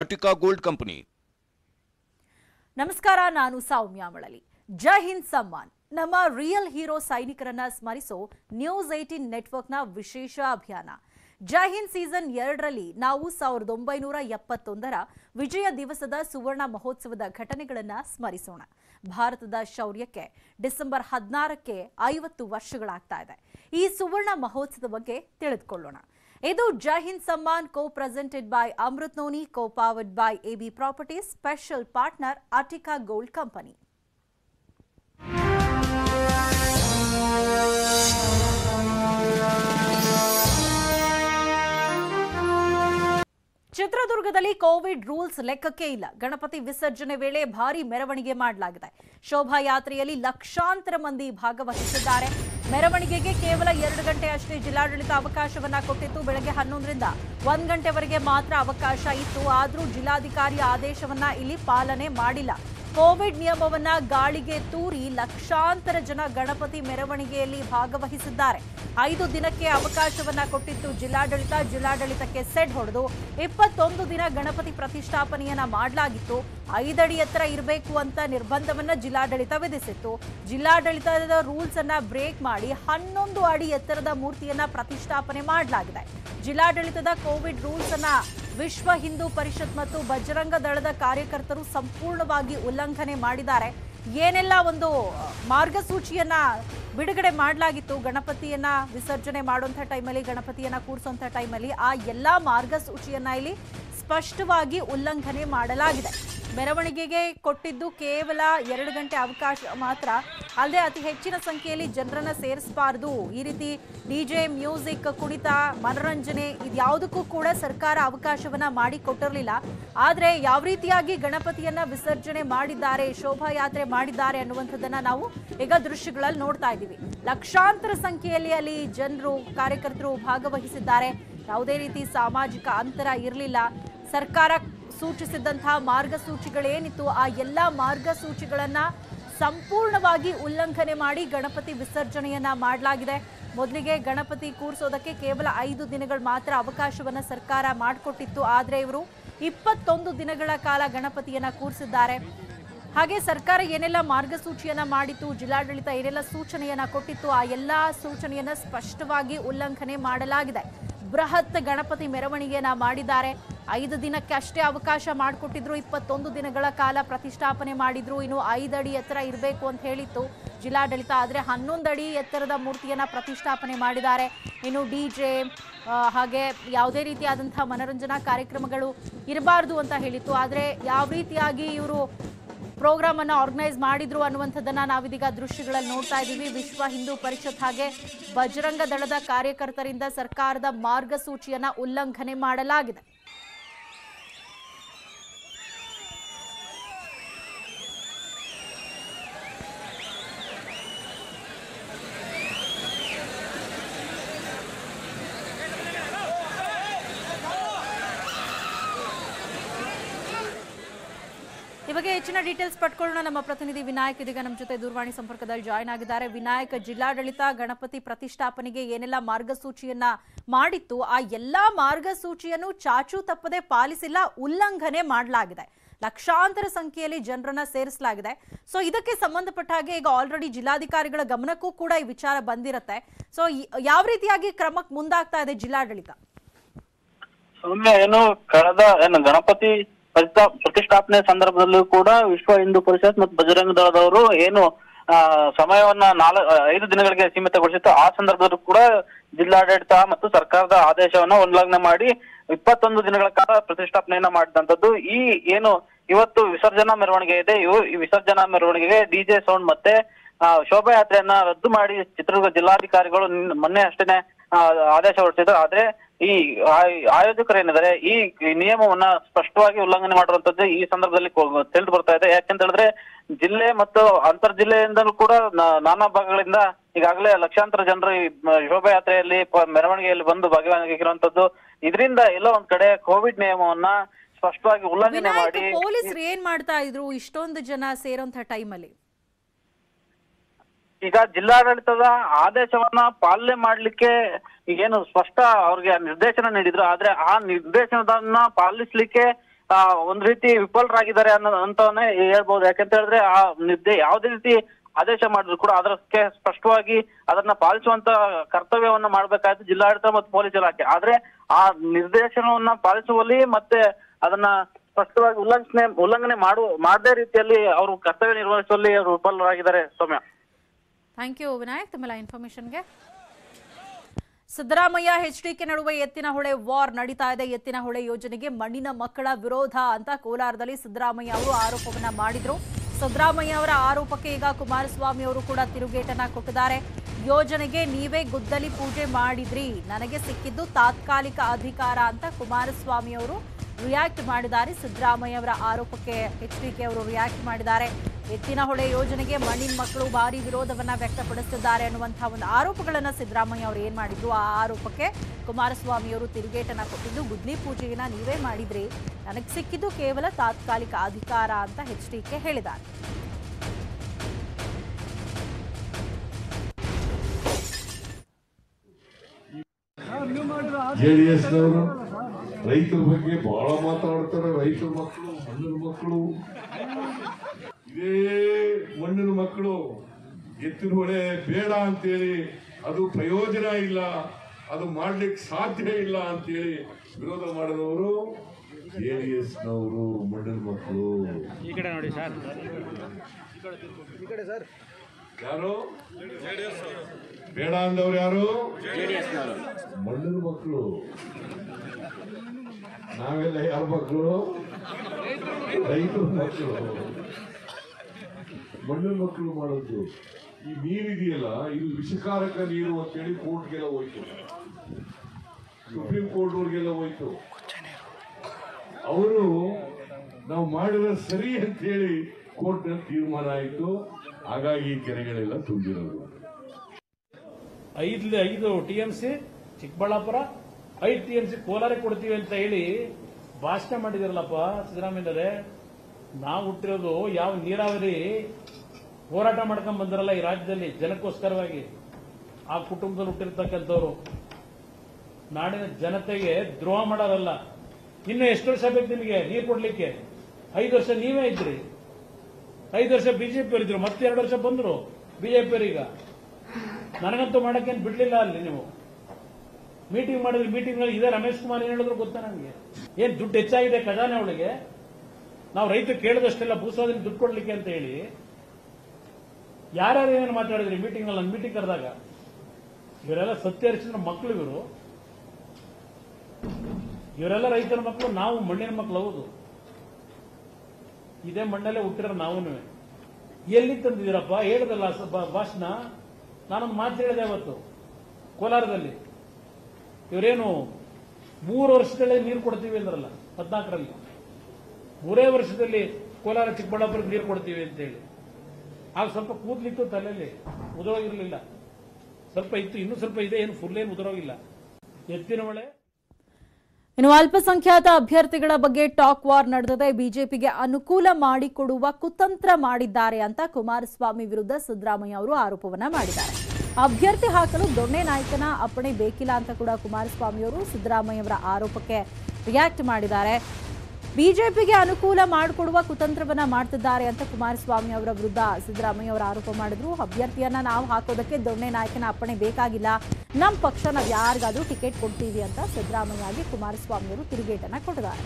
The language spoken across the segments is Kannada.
Attica Gold Company. ನಮಸ್ಕಾರ ನಾನು ಸೌಮ್ಯ ಮಳಲಿ ಜೈ ಹಿಂದ್ ಸಮ್ಮಾನ್ ನಮ್ಮ ರಿಯಲ್ ಹೀರೋ ಸೈನಿಕರನ್ನ ಸ್ಮರಿಸೋ ನ್ಯೂಸ್ ಏಟೀನ್ ನೆಟ್ವರ್ಕ್ನ ವಿಶೇಷ ಅಭಿಯಾನ ಜೈ ಹಿಂದ್ ಸೀಸನ್ ಎರಡರಲ್ಲಿ ನಾವು ಸಾವಿರದ ಒಂಬೈನೂರ ಎಪ್ಪತ್ತೊಂದರ ವಿಜಯ ದಿವಸದ ಸುವರ್ಣ ಮಹೋತ್ಸವದ ಘಟನೆಗಳನ್ನ ಸ್ಮರಿಸೋಣ ಭಾರತದ ಶೌರ್ಯಕ್ಕೆ ಡಿಸೆಂಬರ್ ಹದಿನಾರಕ್ಕೆ ಐವತ್ತು ವರ್ಷಗಳಾಗ್ತಾ ಇದೆ ಈ ಸುವರ್ಣ ಮಹೋತ್ಸವದ ಬಗ್ಗೆ ತಿಳಿದುಕೊಳ್ಳೋಣ ಇದು Jai Hind Samman co presented by Amrut Noni co powered by AB Properties special partner Attica Gold Company ಚಿತ್ರದುರ್ಗದಲ್ಲಿ ಕೋವಿಡ್ ರೂಲ್ಸ್ ಲೆಕ್ಕಕ್ಕೆ ಇಲ್ಲ ಗಣಪತಿ ವಿಸರ್ಜನೆ ವೇಳೆ ಭಾರಿ ಮೆರವಣಿಗೆ ಮಾಡಲಾಗಿದೆ ಶೋಭಾಯಾತ್ರೆಯಲ್ಲಿ ಲಕ್ಷಾಂತರ ಮಂದಿ ಭಾಗವಹಿಸಿದ್ದಾರೆ ಮೆರವಣಿಗೆಗೆ ಕೇವಲ ಎರಡು ಗಂಟೆ ಅಷ್ಟೇ ಜಿಲ್ಲಾಡಳಿತ ಅವಕಾಶವನ್ನ ಕೊಟ್ಟಿತ್ತು ಬೆಳಗ್ಗೆ ಹನ್ನೊಂದರಿಂದ ಒಂದ್ ಗಂಟೆವರೆಗೆ ಮಾತ್ರ ಅವಕಾಶ ಇತ್ತು ಆದರೂ ಜಿಲ್ಲಾಧಿಕಾರಿ ಆದೇಶವನ್ನ ಇಲ್ಲಿ ಪಾಲನೆ ಮಾಡಿಲ್ಲ ಕೋವಿಡ್ ನಿಯಮವನ್ನ ಗಾಳಿಗೆ ತೂರಿ ಲಕ್ಷಾಂತರ ಜನ ಗಣಪತಿ ಮೆರವಣಿಗೆಯಲ್ಲಿ ಭಾಗವಹಿಸಿದ್ದಾರೆ ಐದು ದಿನಕ್ಕೆ ಅವಕಾಶವನ್ನ ಕೊಟ್ಟಿತ್ತು ಜಿಲ್ಲಾಡಳಿತ ಜಿಲ್ಲಾಡಳಿತಕ್ಕೆ ಸೆಡ್ ಹೊಡೆದು ಇಪ್ಪತ್ತೊಂದು ದಿನ ಗಣಪತಿ ಪ್ರತಿಷ್ಠಾಪನೆಯನ್ನ ಮಾಡಲಾಗಿತ್ತು ಐದಡಿ ಎತ್ತರ ಇರಬೇಕು ಅಂತ ನಿರ್ಬಂಧವನ್ನ ಜಿಲ್ಲಾಡಳಿತ ವಿಧಿಸಿತ್ತು ಜಿಲ್ಲಾಡಳಿತದ ರೂಲ್ಸ್ ಅನ್ನ ಬ್ರೇಕ್ ಮಾಡಿ ಹನ್ನೊಂದು ಅಡಿ ಎತ್ತರದ ಮೂರ್ತಿಯನ್ನ ಪ್ರತಿಷ್ಠಾಪನೆ ಮಾಡಲಾಗಿದೆ ಜಿಲ್ಲಾಡಳಿತದ ಕೋವಿಡ್ ರೂಲ್ಸ್ ಅನ್ನ ವಿಶ್ವ ಹಿಂದೂ ಪರಿಷತ್ ಮತ್ತು ಬಜರಂಗ ದಳದ ಕಾರ್ಯಕರ್ತರು ಸಂಪೂರ್ಣವಾಗಿ ಉಲ್ಲಂಘನೆ ಮಾಡಿದ್ದಾರೆ ಏನೆಲ್ಲ ಒಂದು ಮಾರ್ಗಸೂಚಿಯನ್ನ ಬಿಡುಗಡೆ ಮಾಡಲಾಗಿತ್ತು ಗಣಪತಿಯನ್ನ ವಿಸರ್ಜನೆ ಮಾಡುವಂಥ ಟೈಮಲ್ಲಿ ಗಣಪತಿಯನ್ನ ಕೂರಿಸುವಂಥ ಟೈಮಲ್ಲಿ ಆ ಎಲ್ಲ ಮಾರ್ಗಸೂಚಿಯನ್ನ ಇಲ್ಲಿ ಸ್ಪಷ್ಟವಾಗಿ ಉಲ್ಲಂಘನೆ ಮಾಡಲಾಗಿದೆ ಮೆರವಣಿಗೆಗೆ ಕೊಟ್ಟಿದ್ದು ಕೇವಲ ಎರಡು ಗಂಟೆ ಅವಕಾಶ ಮಾತ್ರ ಅಲ್ಲದೆ ಅತಿ ಹೆಚ್ಚಿನ ಸಂಖ್ಯೆಯಲ್ಲಿ ಜನರನ್ನ ಸೇರಿಸಬಾರದು ಈ ರೀತಿ ಡಿಜೆ ಮ್ಯೂಸಿಕ್ ಕುಣಿತ ಮನರಂಜನೆ ಇದ್ಯಾವುದಕ್ಕೂ ಕೂಡ ಸರ್ಕಾರ ಅವಕಾಶವನ್ನ ಮಾಡಿಕೊಟ್ಟಿರಲಿಲ್ಲ ಆದ್ರೆ ಯಾವ ರೀತಿಯಾಗಿ ಗಣಪತಿಯನ್ನ ವಿಸರ್ಜನೆ ಮಾಡಿದ್ದಾರೆ ಶೋಭಾಯಾತ್ರೆ ಮಾಡಿದ್ದಾರೆ ಅನ್ನುವಂಥದ್ದನ್ನ ನಾವು ಈಗ ದೃಶ್ಯಗಳಲ್ಲಿ ನೋಡ್ತಾ ಇದ್ದೀವಿ ಲಕ್ಷಾಂತರ ಸಂಖ್ಯೆಯಲ್ಲಿ ಅಲ್ಲಿ ಜನರು ಕಾರ್ಯಕರ್ತರು ಭಾಗವಹಿಸಿದ್ದಾರೆ ಯಾವುದೇ ರೀತಿ ಸಾಮಾಜಿಕ ಅಂತರ ಇರಲಿಲ್ಲ ಸರ್ಕಾರ ಸೂಚಿಸಿದಂತಹ ಮಾರ್ಗಸೂಚಿಗಳೇನಿತ್ತು ಆ ಎಲ್ಲ ಮಾರ್ಗಸೂಚಿಗಳನ್ನ ಸಂಪೂರ್ಣವಾಗಿ ಉಲ್ಲಂಘನೆ ಮಾಡಿ ಗಣಪತಿ ವಿಸರ್ಜನೆಯನ್ನ ಮಾಡಲಾಗಿದೆ ಮೊದಲಿಗೆ ಗಣಪತಿ ಕೂರಿಸೋದಕ್ಕೆ ಕೇವಲ ಐದು ದಿನಗಳು ಮಾತ್ರ ಅವಕಾಶವನ್ನ ಸರ್ಕಾರ ಮಾಡಿಕೊಟ್ಟಿತ್ತು ಆದ್ರೆ ಇವರು ಇಪ್ಪತ್ತೊಂದು ದಿನಗಳ ಕಾಲ ಗಣಪತಿಯನ್ನ ಕೂರಿಸಿದ್ದಾರೆ ಹಾಗೆ ಸರ್ಕಾರ ಏನೆಲ್ಲ ಮಾರ್ಗಸೂಚಿಯನ್ನ ಮಾಡಿತ್ತು ಜಿಲ್ಲಾಡಳಿತ ಏನೆಲ್ಲ ಸೂಚನೆಯನ್ನ ಕೊಟ್ಟಿತ್ತು ಆ ಎಲ್ಲ ಸೂಚನೆಯನ್ನ ಸ್ಪಷ್ಟವಾಗಿ ಉಲ್ಲಂಘನೆ ಮಾಡಲಾಗಿದೆ ಬೃಹತ್ ಗಣಪತಿ ಮೆರವಣಿಗೆಯನ್ನ ಮಾಡಿದ್ದಾರೆ ಐದು ದಿನಕ್ಕೆ ಅಷ್ಟೇ ಅವಕಾಶ ಮಾಡಿಕೊಟ್ಟಿದ್ರು ಇಪ್ಪತ್ತೊಂದು ದಿನಗಳ ಕಾಲ ಪ್ರತಿಷ್ಠಾಪನೆ ಮಾಡಿದ್ರು ಇನ್ನು ಐದು ಅಡಿ ಎತ್ತರ ಇರಬೇಕು ಅಂತ ಹೇಳಿತ್ತು ಜಿಲ್ಲಾಡಳಿತ ಆದರೆ ಹನ್ನೊಂದು ಅಡಿ ಎತ್ತರದ ಮೂರ್ತಿಯನ್ನ ಪ್ರತಿಷ್ಠಾಪನೆ ಮಾಡಿದ್ದಾರೆ ಇನ್ನು ಡಿ ಜೆ ಹಾಗೆ ಯಾವುದೇ ರೀತಿಯಾದಂತಹ ಮನರಂಜನಾ ಕಾರ್ಯಕ್ರಮಗಳು ಇರಬಾರ್ದು ಅಂತ ಹೇಳಿತ್ತು ಆದರೆ ಯಾವ ರೀತಿಯಾಗಿ ಇವರು ಪ್ರೋಗ್ರಾಮ್ ಅನ್ನ ಆರ್ಗನೈಸ್ ಮಾಡಿದ್ರು ಅನ್ನುವಂಥದ್ದನ್ನ ನಾವಿದೀಗ ದೃಶ್ಯಗಳಲ್ಲಿ ನೋಡ್ತಾ ಇದ್ದೀವಿ ವಿಶ್ವ ಹಿಂದೂ ಪರಿಷತ್ ಹಾಗೆ ಬಜರಂಗ ದಳದ ಕಾರ್ಯಕರ್ತರಿಂದ ಸರ್ಕಾರದ ಮಾರ್ಗಸೂಚಿಯನ್ನ ಉಲ್ಲಂಘನೆ ಮಾಡಲಾಗಿದೆ ಈ ಬಗ್ಗೆ ಹೆಚ್ಚಿನ ಡೀಟೇಲ್ಸ್ ಪಡ್ಕೊಳ್ಳೋಣ ನಮ್ಮ ಪ್ರತಿನಿಧಿ ವಿನಾಯಕ್ ಇದೀಗ ನಮ್ಮ ಜೊತೆ ದೂರವಾಣಿ ಸಂಪರ್ಕದಲ್ಲಿ ಜಾಯ್ನ್ ಆಗಿದ್ದಾರೆ ವಿನಾಯಕ್ ಜಿಲ್ಲಾಡಳಿತ ಗಣಪತಿ ಪ್ರತಿಷ್ಠಾಪನೆಗೆ ಏನೆಲ್ಲ ಮಾರ್ಗಸೂಚಿಯನ್ನ ಮಾಡಿತ್ತು ಆ ಎಲ್ಲಾ ಮಾರ್ಗಸೂಚಿಯನ್ನು ಚಾಚು ತಪ್ಪದೆ ಪಾಲಿಸಿಲ್ಲ ಉಲ್ಲಂಘನೆ ಮಾಡಲಾಗಿದೆ ಲಕ್ಷಾಂತರ ಸಂಖ್ಯೆಯಲ್ಲಿ ಜನರನ್ನ ಸೇರಿಸಲಾಗಿದೆ ಸೊ ಇದಕ್ಕೆ ಸಂಬಂಧಪಟ್ಟ ಹಾಗೆ ಈಗ ಆಲ್ರೆಡಿ ಜಿಲ್ಲಾಧಿಕಾರಿಗಳ ಗಮನಕ್ಕೂ ಕೂಡ ಈ ವಿಚಾರ ಬಂದಿರತ್ತೆ ಸೊ ಯಾವ ರೀತಿಯಾಗಿ ಕ್ರಮಕ್ಕೆ ಮುಂದಾಗ್ತಾ ಇದೆ ಜಿಲ್ಲಾಡಳಿತ ಸೌಮ್ಯ ಏನು ಕಳೆದ ಏನು ಗಣಪತಿ ಪ್ರತಿಷ್ಠಾ- ಪ್ರತಿಷ್ಠಾಪನೆ ಸಂದರ್ಭದಲ್ಲೂ ಕೂಡ ವಿಶ್ವ ಹಿಂದೂ ಪರಿಷತ್ ಮತ್ತು ಬಜರಂಗ ದಳದವರು ಏನು ಆ, ಸಮಯವನ್ನ ನಾಲ್ ಐದು ದಿನಗಳಿಗೆ ಸೀಮಿತಗೊಳಿಸಿತ್ತು ಆ ಸಂದರ್ಭದಲ್ಲೂ ಕೂಡ ಜಿಲ್ಲಾಡಳಿತ ಮತ್ತು ಸರ್ಕಾರದ ಆದೇಶವನ್ನ ಉಲ್ಲಂಘನೆ ಮಾಡಿ ಇಪ್ಪತ್ತೊಂದು ದಿನಗಳ ಕಾಲ ಪ್ರತಿಷ್ಠಾಪನೆಯನ್ನ ಮಾಡಿದಂತದ್ದು ಈ ಏನು ಇವತ್ತು ವಿಸರ್ಜನಾ ಮೆರವಣಿಗೆ ಇದೆ ಇವು ಈ ವಿಸರ್ಜನಾ ಮೆರವಣಿಗೆಗೆ ಡಿಜೆ ಸೌಂಡ್ ಮತ್ತೆ ಆ, ಶೋಭಾಯಾತ್ರೆಯನ್ನ ರದ್ದು ಮಾಡಿ ಚಿತ್ರದುರ್ಗ ಜಿಲ್ಲಾಧಿಕಾರಿಗಳು ನಿನ್ನೆ- ಮೊನ್ನೆ ಅಷ್ಟೇನೆ ಆ, ಆದೇಶ ಹೊರಡಿಸಿದ್ರು ಆದ್ರೆ ಈ ಆಯ್- ಆಯೋಜಕರು ಏನಿದ್ದಾರೆ ಈ ಈ ನಿಯಮವನ್ನ ಸ್ಪಷ್ಟವಾಗಿ ಉಲ್ಲಂಘನೆ ಮಾಡಿರುವಂತದ್ದು ಈ ಸಂದರ್ಭದಲ್ಲಿ ಕೊ- ತಿಳಿದು ಬರ್ತಾ ಇದೆ ಯಾಕೆಂತ ಹೇಳಿದ್ರೆ ಜಿಲ್ಲೆ ಮತ್ತು ಅಂತರ್ ಜಿಲ್ಲೆಯಿಂದಲೂ ಕೂಡ ನಾ- ನಾನಾ ಭಾಗಗಳಿಂದ ಈಗಾಗಲೇ ಲಕ್ಷಾಂತರ ಜನರು ಈ ಮ- ಶೋಭಾಯಾತ್ರೆಯಲ್ಲಿ ಪ- ಮೆರವಣಿಗೆಯಲ್ಲಿ ಬಂದು ಭಾಗವಹಿಸಿರುವಂತದ್ದು ಇದರಿಂದ ಎಲ್ಲೋ ಒಂದ್ ಕಡೆ ಕೋವಿಡ್ ನಿಯಮವನ್ನ ಸ್ಪಷ್ಟವಾಗಿ ಉಲ್ಲಂಘನೆ ವಿನಾಯಕ್ ಮಾಡಿ ಪೊಲೀಸರು ಏನ್ ಮಾಡ್ತಾ ಇದ್ರು ಇಷ್ಟೊಂದು ಜನ ಸೇರೋಂಥ ಟೈಮಲ್ಲಿ ಈಗ ಜಿಲ್ಲಾಡಳಿತದ ಆದೇಶವನ್ನ ಪಾಲನೆ ಮಾಡ್ಲಿಕ್ಕೆ ಏನು ಸ್ಪಷ್ಟ ಅವ್ರಿಗೆ ನಿರ್ದೇಶನ ನೀಡಿದ್ರು ಆದ್ರೆ ಆ ನಿರ್ದೇಶನದನ್ನ ಪಾಲಿಸ್ಲಿಕ್ಕೆ ಆ, ಒಂದ್ ರೀತಿ ವಿಫಲರಾಗಿದ್ದಾರೆ ಅನ್ನೋ ಅಂತವನ್ನೇ ಹೇಳ್ಬೋದು ಯಾಕಂತ ಹೇಳಿದ್ರೆ ಆ ನಿರ್ದೇ ಯಾವುದೇ ರೀತಿ ಆದೇಶ ಮಾಡಿದ್ರು ಕೂಡ ಅದಕ್ಕೆ ಸ್ಪಷ್ಟವಾಗಿ ಅದನ್ನ ಪಾಲಿಸುವಂತ ಕರ್ತವ್ಯವನ್ನ ಮಾಡ್ಬೇಕಾಯ್ತು ಜಿಲ್ಲಾಡಳಿತ ಮತ್ತು ಪೊಲೀಸ್ ಇಲಾಖೆ ಆದ್ರೆ ಆ ನಿರ್ದೇಶನವನ್ನ ಪಾಲಿಸುವಲ್ಲಿ ಮತ್ತೆ ಅದನ್ನ ಸ್ಪಷ್ಟವಾಗಿ ಉಲ್ಲಂಘನೆ ಉಲ್ಲಂಘನೆ ಮಾಡುವ ಮಾಡದೇ ರೀತಿಯಲ್ಲಿ ಅವರು ಕರ್ತವ್ಯ ನಿರ್ವಹಿಸುವಲ್ಲಿ ಅವರು ವಿಫಲರಾಗಿದ್ದಾರೆ ಸೌಮ್ಯ ಥ್ಯಾಂಕ್ ಯು ವಿನಾಯಕ್ ತಮ್ಮೆಲ್ಲ ಇನ್ಫಾರ್ಮೇಶನ್ಗೆ ಸಿದ್ದರಾಮಯ್ಯ ಎಚ್ಡಿಕೆ ನಡುವೆ ಎತ್ತಿನಹೊಳೆ ವಾರ್ ನಡೀತಾ ಇದೆ ಎತ್ತಿನಹೊಳೆ ಯೋಜನೆಗೆ ಮಣ್ಣಿನ ಮಕ್ಕಳ ವಿರೋಧ ಅಂತ ಕೋಲಾರದಲ್ಲಿ ಸಿದ್ದರಾಮಯ್ಯ ಅವರು ಆರೋಪವನ್ನ ಮಾಡಿದ್ರು ಸಿದ್ದರಾಮಯ್ಯ ಅವರ ಆರೋಪಕ್ಕೆ ಈಗ ಕುಮಾರಸ್ವಾಮಿ ಅವರು ಕೂಡ ತಿರುಗೇಟನ್ನ ಕೊಟ್ಟಿದ್ದಾರೆ ಯೋಜನೆಗೆ ನೀವೇ ಗುದ್ದಲಿ ಪೂಜೆ ಮಾಡಿದ್ರಿ ನನಗೆ ಸಿಕ್ಕಿದ್ದು ತಾತ್ಕಾಲಿಕ ಅಧಿಕಾರ ಅಂತ ಕುಮಾರಸ್ವಾಮಿ ಅವರು ರಿಯಾಕ್ಟ್ ಮಾಡಿದ್ದಾರೆ ಸಿದ್ದರಾಮಯ್ಯ ಅವರ ಆರೋಪಕ್ಕೆ ಎಚ್ಡಿಕೆ ಅವರು ರಿಯಾಕ್ಟ್ ಮಾಡಿದ್ದಾರೆ ಎತ್ತಿನಹೊಳೆ ಯೋಜನೆಗೆ ಮಣ್ಣಿನ ಮಕ್ಕಳು ಭಾರಿ ವಿರೋಧವನ್ನ ವ್ಯಕ್ತಪಡಿಸಿದ್ದಾರೆ ಅನ್ನುವಂತಹ ಒಂದು ಆರೋಪಗಳನ್ನ ಸಿದ್ದರಾಮಯ್ಯ ಅವರು ಏನ್ ಮಾಡಿದ್ರು ಆ ಆರೋಪಕ್ಕೆ ಕುಮಾರಸ್ವಾಮಿ ಅವರು ತಿರುಗೇಟನ್ನ ಕೊಟ್ಟಿದ್ದು ಗುದ್ಲಿ ಪೂಜೆಯನ್ನ ನೀವೇ ಮಾಡಿದ್ರಿ ನನಗೆ ಸಿಕ್ಕಿದ್ದು ಕೇವಲ ತಾತ್ಕಾಲಿಕ ಅಧಿಕಾರ ಅಂತ ಎಚ್ಡಿಕೆ ಹೇಳಿದ್ದಾರೆ ಜೆಡಿಎಸ್ನವರು ರೈತರ ಬಗ್ಗೆ ಬಹಳ ಮಾತಾಡ್ತಾರೆ ರೈತರ ಮಕ್ಕಳು ಮಣ್ಣಿನ ಮಕ್ಕಳು ಇದೇ ಮಣ್ಣಿನ ಮಕ್ಕಳು ಎತ್ತಿನ ಹೊಳೆ ಬೇಡ ಅಂತೇಳಿ ಅದು ಪ್ರಯೋಜನ ಇಲ್ಲ ಅದು ಮಾಡ್ಲಿಕ್ಕೆ ಸಾಧ್ಯ ಇಲ್ಲ ಅಂತೇಳಿ ವಿರೋಧ ಮಾಡಿದವರು ಜೆಡಿಎಸ್ನವರು ಮಣ್ಣಿನ ಮಕ್ಕಳು ಈ ಕಡೆ ನೋಡಿ ಸರ್ ಯಾರು ಬೇಡ ಅಂದವ್ರು ಯಾರು ಮಣ್ಣಿನ ಮಕ್ಕಳು ನಾವೆಲ್ಲ ಯಾರ ಮಕ್ಕಳು ರೈತರ ಮಕ್ಕಳು ಮಣ್ಣಿನ ಮಕ್ಕಳು ಮಾಡೋದು ಈ ನೀರಿದೆಯಲ್ಲ ಇದು ವಿಷಕಾರಕ ನೀರು ಅಂತೇಳಿ ಕೋರ್ಟ್ಗೆಲ್ಲ ಹೋಯ್ತು ಸುಪ್ರೀಂ ಕೋರ್ಟ್ ಅವ್ರಿಗೆಲ್ಲ ಹೋಯ್ತು ಅವರು ನಾವು ಮಾಡಿದ್ರೆ ಸರಿ ಅಂತೇಳಿ ಕೋರ್ಟ್ನಲ್ಲಿ ತೀರ್ಮಾನ ಆಯಿತು ಹಾಗಾಗಿ ಈ ಕೆರೆಗಳೆಲ್ಲ ತುಂಬಿರೋದು ಐದು ಐದು ಟಿ ಎಂ ಸಿ ಚಿಕ್ಕಬಳ್ಳಾಪುರ ಐದು ಟಿ ಎಂ ಸಿ ಕೋಲಾರ ಕೊಡ್ತೀವಿ ಅಂತ ಹೇಳಿ ಭಾಷಣ ಮಾಡಿದಿರಲ್ಲಪ್ಪ ಸಿದ್ದರಾಮಯ್ಯರೇ ನಾವು ಹುಟ್ಟಿರೋದು ಯಾವ ನೀರಾವರಿ ಹೋರಾಟ ಮಾಡ್ಕೊಂಡ್ ಬಂದಿರಲ್ಲ ಈ ರಾಜ್ಯದಲ್ಲಿ ಜನಕ್ಕೋಸ್ಕರವಾಗಿ ಆ ಕುಟುಂಬದಲ್ಲಿ ಹುಟ್ಟಿರ್ತಕ್ಕಂಥವ್ರು ನಾಡಿನ ಜನತೆಗೆ ದ್ರೋಹ ಮಾಡೋರಲ್ಲ ಇನ್ನು ಎಷ್ಟು ವರ್ಷ ಬೇಕು ನಿಮಗೆ ನೀರು ಕೊಡ್ಲಿಕ್ಕೆ ಐದು ವರ್ಷ ನೀವೇ ಇದ್ರಿ ಐದು ವರ್ಷ ಬಿಜೆಪಿ ಇದ್ರು ಮತ್ತೆ ಎರಡು ವರ್ಷ ಬಂದ್ರು ಬಿಜೆಪಿ ಈಗ ನನಗಂತೂ ಮಾಡಕ್ಕೇನು ಬಿಡ್ಲಿಲ್ಲ ಅಲ್ಲಿ ನೀವು ಮೀಟಿಂಗ್ ಮಾಡಿದ್ರಿ ಮೀಟಿಂಗ್ ನಲ್ಲಿ ಇದೇ ರಮೇಶ್ ಕುಮಾರ್ ಏನ್ ಹೇಳಿದ್ರು ಗೊತ್ತಾ ನನಗೆ ಏನ್ ದುಡ್ಡು ಹೆಚ್ಚಾಗಿದೆ ಖಜಾನೆ ಒಳಗೆ ನಾವು ರೈತರು ಕೇಳಿದಷ್ಟೆಲ್ಲ ಭೂಸ್ವಾಧೀನ ದುಡ್ಡು ಕೊಡ್ಲಿಕ್ಕೆ ಅಂತ ಹೇಳಿ ಯಾರ್ಯಾರು ಏನೇನು ಮಾತಾಡಿದ್ರಿ ಮೀಟಿಂಗ್ ನಲ್ಲಿ ಮೀಟಿಂಗ್ ಕರೆದಾಗ ಇವರೆಲ್ಲ ಸತ್ಯ ಹರಿಶ್ಚಂದ್ರ ಮಕ್ಕಳು ಇವರು ಇವರೆಲ್ಲ ರೈತರ ಮಕ್ಕಳು ನಾವು ಮಣ್ಣಿನ ಮಕ್ಕಳು ಹೌದು ಇದೇ ಮಣ್ಣಲ್ಲೇ ಹುಟ್ಟಿರೋ ನಾವು ಎಲ್ಲಿ ತಂದಿದ್ದೀರಪ್ಪ ಹೇಳಿದಲ್ಲ ಸ- ಬ- ಭಾಷಣ ನಾನೊಂದು ಮಾತು ಹೇಳಿದೆ ಅವತ್ತು ಕೋಲಾರದಲ್ಲಿ ಇವರೇನು ಮೂರು ವರ್ಷದಲ್ಲೇ ನೀರು ಕೊಡ್ತೀವಿ ಅಂದ್ರಲ್ಲ ಹದಿನಾಲ್ಕರಲ್ಲಿ ಮೂರೇ ವರ್ಷದಲ್ಲಿ ಕೋಲಾರ ಚಿಕ್ಕಬಳ್ಳಾಪುರಕ್ಕೆ ನೀರು ಕೊಡ್ತೀವಿ ಅಂತೇಳಿ ಆಗ ಸ್ವಲ್ಪ ಕೂದ್ಲಿತ್ತು ತಲೆಯಲ್ಲಿ ಉದುರೋಗಿರ್ಲಿಲ್ಲ ಸ್ವಲ್ಪ ಇತ್ತು ಇನ್ನೂ ಸ್ವಲ್ಪ ಇದೆ ಏನು ಫುಲ್ ಏನು ಉದುರೋಗಿಲ್ಲ ಎತ್ತಿನ ಒಳೆ ಇನ್ನು ಅಲ್ಪಸಂಖ್ಯಾತ ಅಭ್ಯರ್ಥಿಗಳ ಬಗ್ಗೆ ಟಾಕ್ ವಾರ್ ನಡೆದಿದೆ ಬಿಜೆಪಿಗೆ ಅನುಕೂಲ ಮಾಡಿಕೊಡುವ ಕುತಂತ್ರ ಮಾಡಿದ್ದಾರೆ ಅಂತ ಕುಮಾರಸ್ವಾಮಿ ವಿರುದ್ಧ ಸಿದ್ದರಾಮಯ್ಯ ಅವರು ಆರೋಪವನ್ನ ಮಾಡಿದ್ದಾರೆ ಅಭ್ಯರ್ಥಿ ಹಾಕಲು ದೊಣ್ಣೆ ನಾಯಕನ ಅಪ್ಪಣೆ ಬೇಕಿಲ್ಲ ಅಂತ ಕೂಡ ಕುಮಾರಸ್ವಾಮಿ ಅವರು ಸಿದ್ದರಾಮಯ್ಯ ಅವರ ಆರೋಪಕ್ಕೆ ರಿಯಾಕ್ಟ್ ಮಾಡಿದ್ದಾರೆ ಬಿಜೆಪಿಗೆ ಅನುಕೂಲ ಮಾಡಿಕೊಡುವ ಕುತಂತ್ರವನ್ನ ಮಾಡ್ತಿದ್ದಾರೆ ಅಂತ ಕುಮಾರಸ್ವಾಮಿ ಅವರ ವಿರುದ್ಧ ಸಿದ್ದರಾಮಯ್ಯ ಅವರು ಆರೋಪ ಮಾಡಿದ್ರು ಅಭ್ಯರ್ಥಿಯನ್ನ ನಾವು ಹಾಕೋದಕ್ಕೆ ದೊಣ್ಣೆ ನಾಯಕನ ಅಪ್ಪಣೆ ಬೇಕಾಗಿಲ್ಲ ನಮ್ಮ ಪಕ್ಷ ನಾವು ಯಾರಿಗಾದ್ರೂ ಟಿಕೆಟ್ ಕೊಡ್ತೀವಿ ಅಂತ ಸಿದ್ದರಾಮಯ್ಯಗೆ ಕುಮಾರಸ್ವಾಮಿ ಅವರು ತಿರುಗೇಟನ್ನ ಕೊಟ್ಟಿದ್ದಾರೆ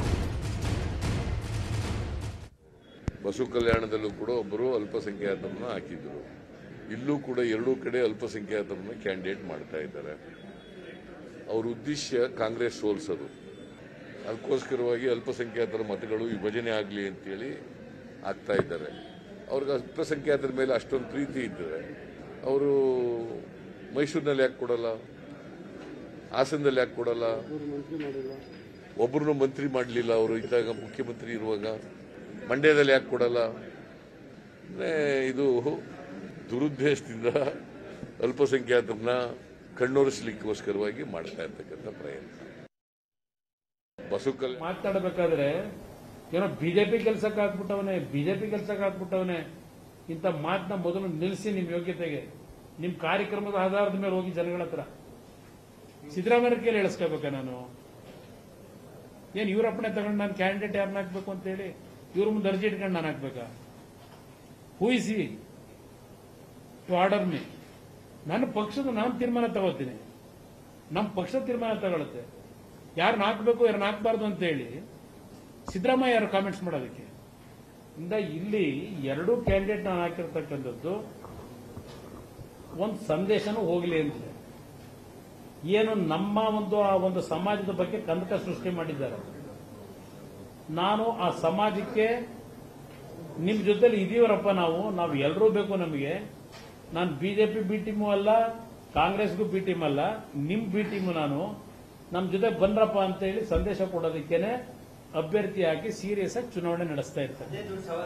ಬಸವ ಕಲ್ಯಾಣದಲ್ಲೂ ಕೂಡ ಒಬ್ಬರು ಅಲ್ಪಸಂಖ್ಯಾತರನ್ನ ಹಾಕಿದ್ರು ಇಲ್ಲೂ ಕೂಡ ಎರಡೂ ಕಡೆ ಅಲ್ಪಸಂಖ್ಯಾತರನ್ನ ಕ್ಯಾಂಡಿಡೇಟ್ ಮಾಡ್ತಾ ಇದ್ದಾರೆ ಅವ್ರ ಉದ್ದೇಶ ಕಾಂಗ್ರೆಸ್ ಸೋಲ್ಸೋದು ಅದಕ್ಕೋಸ್ಕರವಾಗಿ ಅಲ್ಪಸಂಖ್ಯಾತರ ಮತಗಳು ವಿಭಜನೆ ಆಗಲಿ ಅಂತೇಳಿ ಆಗ್ತಾ ಇದ್ದಾರೆ ಅವ್ರಿಗೆ ಅಲ್ಪಸಂಖ್ಯಾತರ ಮೇಲೆ ಅಷ್ಟೊಂದು ಪ್ರೀತಿ ಇದ್ದರೆ ಅವರು ಮೈಸೂರಿನಲ್ಲಿ ಯಾಕೆ ಕೊಡಲ್ಲ ಹಾಸನದಲ್ಲಿ ಯಾಕೆ ಕೊಡಲ್ಲ ಒಬ್ಬರನ್ನು ಮಂತ್ರಿ ಮಾಡಲಿಲ್ಲ ಅವರು ಇದ್ದಾಗ ಮುಖ್ಯಮಂತ್ರಿ ಇರುವಾಗ ಮಂಡ್ಯದಲ್ಲಿ ಯಾಕೆ ಕೊಡಲ್ಲ ಅಂದ್ರೆ ಇದು ದುರುದ್ದೇಶದಿಂದ ಅಲ್ಪಸಂಖ್ಯಾತರನ್ನ ಕಣ್ಣೊರೆಸ್ಲಿಕ್ಕೋಸ್ಕರವಾಗಿ ಮಾಡ್ತಾ ಇರ್ತಕ್ಕಂಥ ಪ್ರಯತ್ನ ಬಸವ ಕಲ್ಯಾಣ ಮಾತಾಡಬೇಕಾದ್ರೆ ಏನೋ ಬಿಜೆಪಿ ಕೆಲ್ಸಕ್ಕೆ ಹಾಕ್ಬಿಟ್ಟವನೆ ಬಿಜೆಪಿ ಕೆಲ್ಸಕ್ಕೆ ಹಾಕ್ಬಿಟ್ಟವನೆ ಇಂಥ ಮಾತನ್ನ ಮೊದಲು ನಿಲ್ಲಿಸಿ ನಿಮ್ ಯೋಗ್ಯತೆಗೆ ನಿಮ್ ಕಾರ್ಯಕ್ರಮದ ಆಧಾರದ ಮೇಲೆ ಹೋಗಿ ಜನಗಳ ಹತ್ರ ಸಿದ್ದರಾಮಯ್ಯ ಕೇಳಿ ಹೇಳಿಸ್ಕೋಬೇಕ ನಾನು ಏನು ಇವ್ರಪ್ಪನೇ ತಗೊಂಡು ನಾನು ಕ್ಯಾಂಡಿಡೇಟ್ ಯಾರನ್ನ ಹಾಕ್ಬೇಕು ಅಂತ ಹೇಳಿ ಇವ್ರ ಮುಂದೆ ಅರ್ಜಿ ಇಟ್ಕೊಂಡು ನಾನು ಹಾಕ್ಬೇಕಾ ಹೂಯಿಸಿ ಟು ಆರ್ಡರ್ ಮೀ ನನ್ನ ಪಕ್ಷದ ನಾನು ತೀರ್ಮಾನ ತಗೋತೀನಿ ನಮ್ಮ ಪಕ್ಷ ತೀರ್ಮಾನ ತಗೊಳುತ್ತೆ ಯಾರನ್ನ ಹಾಕ್ಬೇಕು ಯಾರನ್ನ ಹಾಕ್ಬಾರ್ದು ಅಂತ ಹೇಳಿ ಸಿದ್ದರಾಮಯ್ಯ ಯಾರು ಕಾಮೆಂಟ್ಸ್ ಮಾಡೋದಕ್ಕೆ ಇಂದ ಇಲ್ಲಿ ಎರಡೂ ಕ್ಯಾಂಡಿಡೇಟ್ ನಾನು ಹಾಕಿರ್ತಕ್ಕಂಥದ್ದು ಒಂದು ಸಂದೇಶನೂ ಹೋಗಲಿ ಅಂತಿದೆ ಏನು ನಮ್ಮ ಒಂದು ಆ ಒಂದು ಸಮಾಜದ ಬಗ್ಗೆ ಕಂದಕ ಸೃಷ್ಟಿ ಮಾಡಿದ್ದಾರೆ ನಾನು ಆ ಸಮಾಜಕ್ಕೆ ನಿಮ್ ಜೊತೆಲಿ ಇದೀವರಪ್ಪ ನಾವು ನಾವು ಎಲ್ಲರೂ ಬೇಕು ನಮಗೆ ನಾನು ಬಿಜೆಪಿ ಬಿ ಟೀಮು ಅಲ್ಲ ಕಾಂಗ್ರೆಸ್ಗೂ ಬಿ ಟೀಮ್ ಅಲ್ಲ ನಿಮ್ ಬಿ ಟೀಮು ನಾನು ನಮ್ಮ ಜೊತೆ ಬಂದ್ರಪ್ಪ ಅಂತ ಹೇಳಿ ಸಂದೇಶ ಕೊಡೋದಕ್ಕೇನೆ ಅಭ್ಯರ್ಥಿ ಹಾಕಿ ಸೀರಿಯಸ್ ಆಗಿ ಚುನಾವಣೆ ನಡೆಸ್ತಾ ಇರ್ತಾರೆ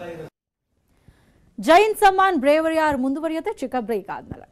ಜೈನ್ ಸಮ್ಮಾನ್ ಬ್ರೇವರಿಯಾರ್ ಮುಂದುವರಿಯುತ್ತೆ ಚಿಕ್ಕ ಬ್ರೇಕ್ ಆದ್ಮೇಲೆ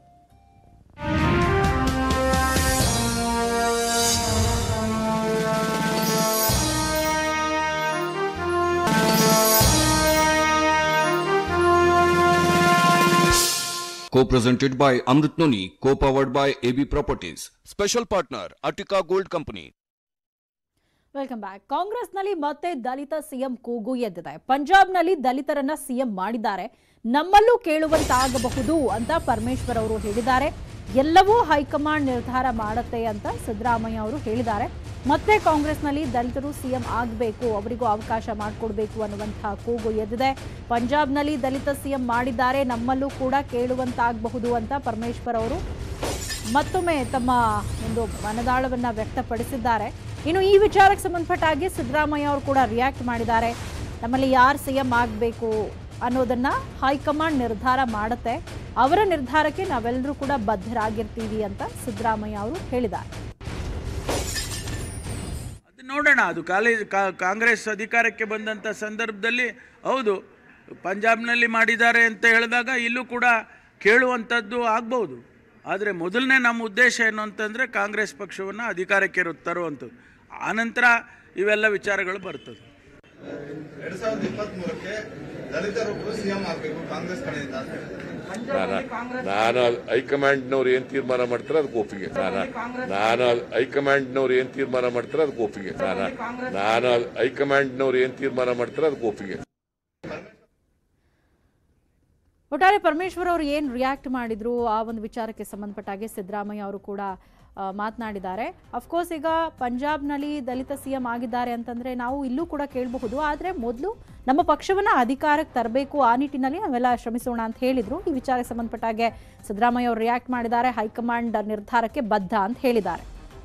Co-presented by Amrit Noni, co-powered by AB Properties. Special partner, Attica Gold Company. Welcome back ಕಾಂಗ್ರೆಸ್ನಲ್ಲಿ ಮತ್ತೆ ದಲಿತ ಸಿಎಂ ಕೂಗು ಎದ್ದಿದೆ ಪಂಜಾಬ್ನಲ್ಲಿ ದಲಿತರನ್ನ ಸಿಎಂ ಮಾಡಿದ್ದಾರೆ ನಮ್ಮಲ್ಲೂ ಕೇಳುವಂತಾಗಬಹುದು ಅಂತ ಪರಮೇಶ್ವರ್ ಅವರು ಹೇಳಿದ್ದಾರೆ ಎಲ್ಲವೂ ಹೈಕಮಾಂಡ್ ನಿರ್ಧಾರ ಮಾಡುತ್ತೆ ಅಂತ ಸಿದ್ದರಾಮಯ್ಯ ಅವರು ಹೇಳಿದ್ದಾರೆ ಮತ್ತೆ ಕಾಂಗ್ರೆಸ್ನಲ್ಲಿ ದಲಿತರು ಸಿಎಂ ಆಗಬೇಕು ಅವರಿಗೂ ಅವಕಾಶ ಮಾಡಿಕೊಡ್ಬೇಕು ಅನ್ನುವಂತಹ ಕೂಗು ಎದ್ದಿದೆ ಪಂಜಾಬ್ನಲ್ಲಿ ದಲಿತ ಸಿಎಂ ಮಾಡಿದ್ದಾರೆ ನಮ್ಮಲ್ಲೂ ಕೂಡ ಕೇಳುವಂತಾಗಬಹುದು ಅಂತ ಪರಮೇಶ್ವರ್ ಅವರು ಮತ್ತೊಮ್ಮೆ ತಮ್ಮ ಒಂದು ಮನದಾಳವನ್ನ ವ್ಯಕ್ತಪಡಿಸಿದ್ದಾರೆ ಇನ್ನು ಈ ವಿಚಾರಕ್ಕೆ ಸಂಬಂಧಪಟ್ಟ ಹಾಗೆ ಸಿದ್ದರಾಮಯ್ಯ ಅವರು ಕೂಡ ರಿಯಾಕ್ಟ್ ಮಾಡಿದ್ದಾರೆ ನಮ್ಮಲ್ಲಿ ಯಾರು ಸಿಎಂ ಆಗಬೇಕು ಅನ್ನೋದನ್ನ ಹೈಕಮಾಂಡ್ ನಿರ್ಧಾರ ಮಾಡುತ್ತೆ ಅವರ ನಿರ್ಧಾರಕ್ಕೆ ನಾವೆಲ್ಲರೂ ಕೂಡ ಬದ್ಧರಾಗಿರ್ತೀವಿ ಅಂತ ಸಿದ್ದರಾಮಯ್ಯ ಅವರು ಹೇಳಿದ್ದಾರೆ ಅದು ನೋಡೋಣ ಅದು ಕಾಲೇಜ್ ಕಾ- ಕಾಂಗ್ರೆಸ್ ಅಧಿಕಾರಕ್ಕೆ ಬಂದಂಥ ಸಂದರ್ಭದಲ್ಲಿ ಹೌದು ಪಂಜಾಬ್ನಲ್ಲಿ ಮಾಡಿದ್ದಾರೆ ಅಂತ ಹೇಳಿದಾಗ ಇಲ್ಲೂ ಕೂಡ ಕೇಳುವಂಥದ್ದು ಆಗ್ಬೋದು ಆದರೆ ಮೊದಲನೇ ನಮ್ಮ ಉದ್ದೇಶ ಏನು ಅಂತಂದರೆ ಕಾಂಗ್ರೆಸ್ ಪಕ್ಷವನ್ನು ಅಧಿಕಾರಕ್ಕೆ ರು- ತರುವಂಥದ್ದು ಆನಂತರ ಇವೆಲ್ಲ ವಿಚಾರಗಳು ಬರ್ತದೆ ಎರಡ್ ಸಾವಿರದ ಇಪ್ಪತ್ತ್ ಮೂರಕ್ಕೆ ದಲಿತರೊಬ್ಬರು ಸಿಎಂ ಆಗಬೇಕು ಕಾಂಗ್ರೆಸ್ ಕಡೆಯಿಂದ ಅಂತ ನಾನು ನಾನು ಹೈಕಮಾಂಡ್ನವ್ರು ಏನ್ ತೀರ್ಮಾನ ಮಾಡ್ತಾರೆ ಅದಕ್ಕೆ ಒಪ್ಪಿಗೆ ನಾನು ನಾನು ಹೈಕಮಾಂಡ್ನವ್ರು ಏನ್ ತೀರ್ಮಾನ ಮಾಡ್ತಾರೆ ಅದಕ್ಕೆ ಒಪ್ಪಿಗೆ ನಾನು ನಾನು ಹೈಕಮಾಂಡ್ನವ್ರು ಏನ್ ತೀರ್ಮಾನ ಮಾಡ್ತಾರೆ ಅದಕ್ಕೆ ಒಪ್ಪಿಗೆ ಒಟ್ಟಾರೆ ಪರಮೇಶ್ವರ್ ಅವರು ಏನು ರಿಯಾಕ್ಟ್ ಮಾಡಿದ್ರು ಆ ಒಂದು ವಿಚಾರಕ್ಕೆ ಸಂಬಂಧಪಟ್ಟ ಹಾಗೆ ಸಿದ್ದರಾಮಯ್ಯ ಅವರು ಕೂಡ ಆ, ಮಾತನಾಡಿದ್ದಾರೆ ಅಫ್ಕೋರ್ಸ್ ಈಗ ಪಂಜಾಬ್ನಲ್ಲಿ ದಲಿತ ಸಿಎಂ ಆಗಿದ್ದಾರೆ ಅಂತಂದ್ರೆ ನಾವು ಇಲ್ಲೂ ಕೂಡ ಕೇಳಬಹುದು ಆದರೆ ಮೊದಲು ನಮ್ಮ ಪಕ್ಷವನ್ನ ಅಧಿಕಾರಕ್ಕೆ ತರಬೇಕು ಆ ನಿಟ್ಟಿನಲ್ಲಿ ನಾವೆಲ್ಲ ಶ್ರಮಿಸೋಣ ಅಂತ ಹೇಳಿದ್ರು ಈ ವಿಚಾರಕ್ಕೆ ಸಂಬಂಧಪಟ್ಟ ಹಾಗೆ ಸಿದ್ದರಾಮಯ್ಯ ಅವರು ರಿಯಾಕ್ಟ್ ಮಾಡಿದ್ದಾರೆ ಹೈಕಮಾಂಡ್ ನಿರ್ಧಾರಕ್ಕೆ ಬದ್ಧ ಅಂತ ಹೇಳಿದ್ದಾರೆ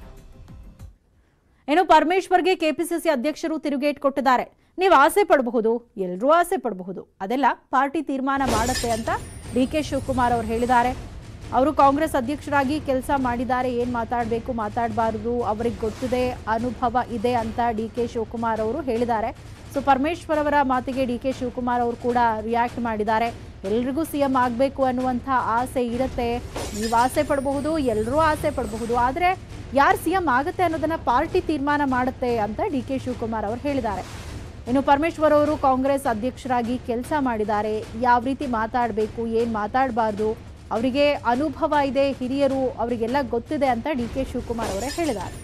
ಏನು ಪರಮೇಶ್ವರ್ಗೆ ಕೆಪಿಸಿಸಿ ಅಧ್ಯಕ್ಷರು ತಿರುಗೇಟ್ ಕೊಟ್ಟಿದ್ದಾರೆ ನೀವು ಆಸೆ ಪಡಬಹುದು ಎಲ್ಲರೂ ಆಸೆ ಪಡಬಹುದು ಅದೆಲ್ಲ ಪಾರ್ಟಿ ತೀರ್ಮಾನ ಮಾಡುತ್ತೆ ಅಂತ ಡಿ ಕೆ ಶಿವಕುಮಾರ್ ಅವರು ಹೇಳಿದ್ದಾರೆ ಅವರು ಕಾಂಗ್ರೆಸ್ ಅಧ್ಯಕ್ಷರಾಗಿ ಕೆಲಸ ಮಾಡಿದ್ದಾರೆ ಏನು ಮಾತಾಡಬೇಕು ಮಾತಾಡಬಾರದು ಅವರಿಗೆ ಗೊತ್ತಿದೆ ಅನುಭವ ಇದೆ ಅಂತ ಡಿ ಕೆ ಶಿವಕುಮಾರ್ ಅವರು ಹೇಳಿದ್ದಾರೆ ಸೊ ಪರಮೇಶ್ವರ್ ಅವರ ಮಾತಿಗೆ ಡಿ ಕೆ ಶಿವಕುಮಾರ್ ಅವರು ಕೂಡ ರಿಯಾಕ್ಟ್ ಮಾಡಿದ್ದಾರೆ ಎಲ್ರಿಗೂ ಸಿ ಎಂ ಆಗಬೇಕು ಅನ್ನುವಂಥ ಆಸೆ ಇರುತ್ತೆ ನೀವು ಆಸೆ ಪಡಬಹುದು ಎಲ್ಲರೂ ಆಸೆ ಪಡಬಹುದು ಆದರೆ ಯಾರು ಸಿ ಎಂ ಆಗುತ್ತೆ ಅನ್ನೋದನ್ನ ಪಾರ್ಟಿ ತೀರ್ಮಾನ ಮಾಡುತ್ತೆ ಅಂತ ಡಿ ಕೆ ಶಿವಕುಮಾರ್ ಅವರು ಹೇಳಿದ್ದಾರೆ ಇನ್ನು ಪರಮೇಶ್ವರ್ ಅವರು ಕಾಂಗ್ರೆಸ್ ಅಧ್ಯಕ್ಷರಾಗಿ ಕೆಲಸ ಮಾಡಿದ್ದಾರೆ ಯಾವ ರೀತಿ ಮಾತಾಡಬೇಕು ಏನು ಮಾತಾಡಬಾರ್ದು ಅವರಿಗೆ ಅನುಭವ ಇದೆ ಹಿರಿಯರು ಅವರಿಗೆಲ್ಲ ಗೊತ್ತಿದೆ ಅಂತ ಡಿ ಕೆ ಶಿವಕುಮಾರ್ ಅವರೇ ಹೇಳಿದ್ದಾರೆ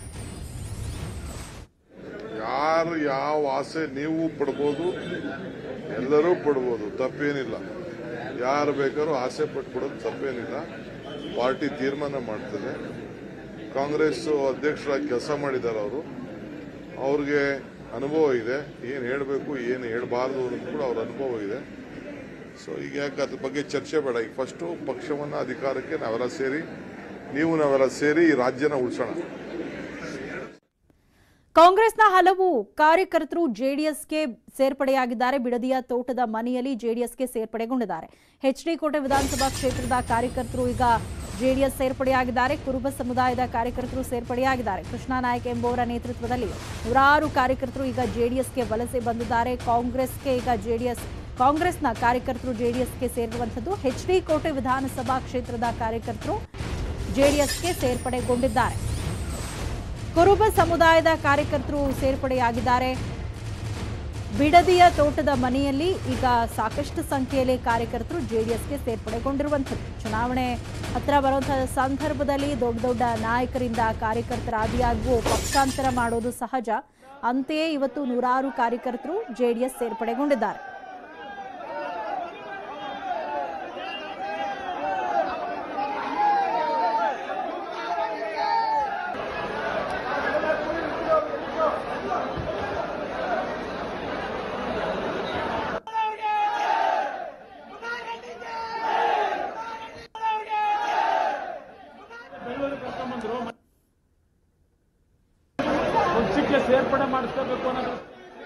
ಯಾರು ಯಾವ ಆಸೆ ನೀವು ಪಡ್ಬೋದು ಎಲ್ಲರೂ ಪಡ್ಬೋದು ತಪ್ಪೇನಿಲ್ಲ ಯಾರು ಬೇಕಾದ್ರೂ ಆಸೆ ಪಟ್ಬಿಡೋದು ತಪ್ಪೇನಿಲ್ಲ ಪಾರ್ಟಿ ತೀರ್ಮಾನ ಮಾಡ್ತದೆ ಕಾಂಗ್ರೆಸ್ ಅಧ್ಯಕ್ಷರಾಗಿ ಕೆಲಸ ಮಾಡಿದ್ದಾರೆ ಅವರು ಅವ್ರಿಗೆ ಅನುಭವ ಇದೆ ಏನು ಹೇಳಬೇಕು ಏನು ಹೇಳಬಾರ್ದು ಅನ್ನೋದು ಕೂಡ ಅವ್ರ ಅನುಭವ ಇದೆ ಸೊ ಈಗ ಯಾಕೆ ಅದ್ರ ಬಗ್ಗೆ ಚರ್ಚೆ ಬೇಡ ಈಗ ಫಸ್ಟು ಪಕ್ಷವನ್ನು ಅಧಿಕಾರಕ್ಕೆ ನಾವೆಲ್ಲ ಸೇರಿ ನೀವು ನಾವೆಲ್ಲ ಸೇರಿ ಈ ರಾಜ್ಯನ ಉಳಿಸೋಣ ಕಾಂಗ್ರೆಸ್ನ ಹಲವು ಕಾರ್ಯಕರ್ತರು ಜೆಡಿಎಸ್ಗೆ ಸೇರ್ಪಡೆಯಾಗಿದ್ದಾರೆ ಬಿಡದಿಯ ತೋಟದ ಮನೆಯಲ್ಲಿ ಜೆಡಿಎಸ್ಗೆ ಸೇರ್ಪಡೆಗೊಂಡಿದ್ದಾರೆ ಎಚ್ ಡಿ ಕೋಟೆ ವಿಧಾನಸಭಾ ಕ್ಷೇತ್ರದ ಕಾರ್ಯಕರ್ತರು ಈಗ ಜೆಡಿಎಸ್ ಸೇರ್ಪಡೆಯಾಗಿದ್ದಾರೆ ಕುರುಬ ಸಮುದಾಯದ ಕಾರ್ಯಕರ್ತರು ಸೇರ್ಪಡೆಯಾಗಿದ್ದಾರೆ ಕೃಷ್ಣಾ ನಾಯಕ್ ಎಂಬುವರ ನೇತೃತ್ವದಲ್ಲಿ ನೂರಾರು ಕಾರ್ಯಕರ್ತರು ಈಗ ಜೆಡಿಎಸ್ಗೆ ವಲಸೆ ಬಂದಿದ್ದಾರೆ ಕಾಂಗ್ರೆಸ್ಗೆ ಈಗ ಜೆಡಿಎಸ್ ಕಾಂಗ್ರೆಸ್ನ ಕಾರ್ಯಕರ್ತರು ಜೆಡಿಎಸ್ಗೆ ಸೇರಿರುವಂಥದ್ದು ಎಚ್ ಡಿ ಕೋಟೆ ವಿಧಾನಸಭಾ ಕ್ಷೇತ್ರದ ಕಾರ್ಯಕರ್ತರು ಜೆಡಿಎಸ್ಗೆ ಸೇರ್ಪಡೆಗೊಂಡಿದ್ದಾರೆ ಕುರುಬ ಸಮುದಾಯದ ಕಾರ್ಯಕರ್ತರು ಸೇರ್ಪಡೆಯಾಗಿದ್ದಾರೆ ಬಿಡದಿಯ ತೋಟದ ಮನೆಯಲ್ಲಿ ಈಗ ಸಾಕಷ್ಟು ಸಂಖ್ಯೆಯಲ್ಲಿ ಕಾರ್ಯಕರ್ತರು ಜೆಡಿಎಸ್ಗೆ ಸೇರ್ಪಡೆಗೊಂಡಿರುವಂಥದ್ದು ಚುನಾವಣೆ ಹತ್ರ ಬರುವಂತಹ ಸಂದರ್ಭದಲ್ಲಿ ದೊಡ್ಡ ದೊಡ್ಡ ನಾಯಕರಿಂದ ಕಾರ್ಯಕರ್ತರ ಆದಿಯಾಗುವ ಪಕ್ಷಾಂತರ ಮಾಡೋದು ಸಹಜ ಅಂತೆಯೇ ಇವತ್ತು ನೂರಾರು ಕಾರ್ಯಕರ್ತರು ಜೆಡಿಎಸ್ ಸೇರ್ಪಡೆಗೊಂಡಿದ್ದಾರೆ ಬೆಂಗಳೂರಿಗೆ ಕರ್ಕೊಂಡ್ಬಂದ್ರು ಪಕ್ಷಕ್ಕೆ ಸೇರ್ಪಡೆ ಮಾಡಿಸ್ಕೋಬೇಕು ಅನ್ನೋದು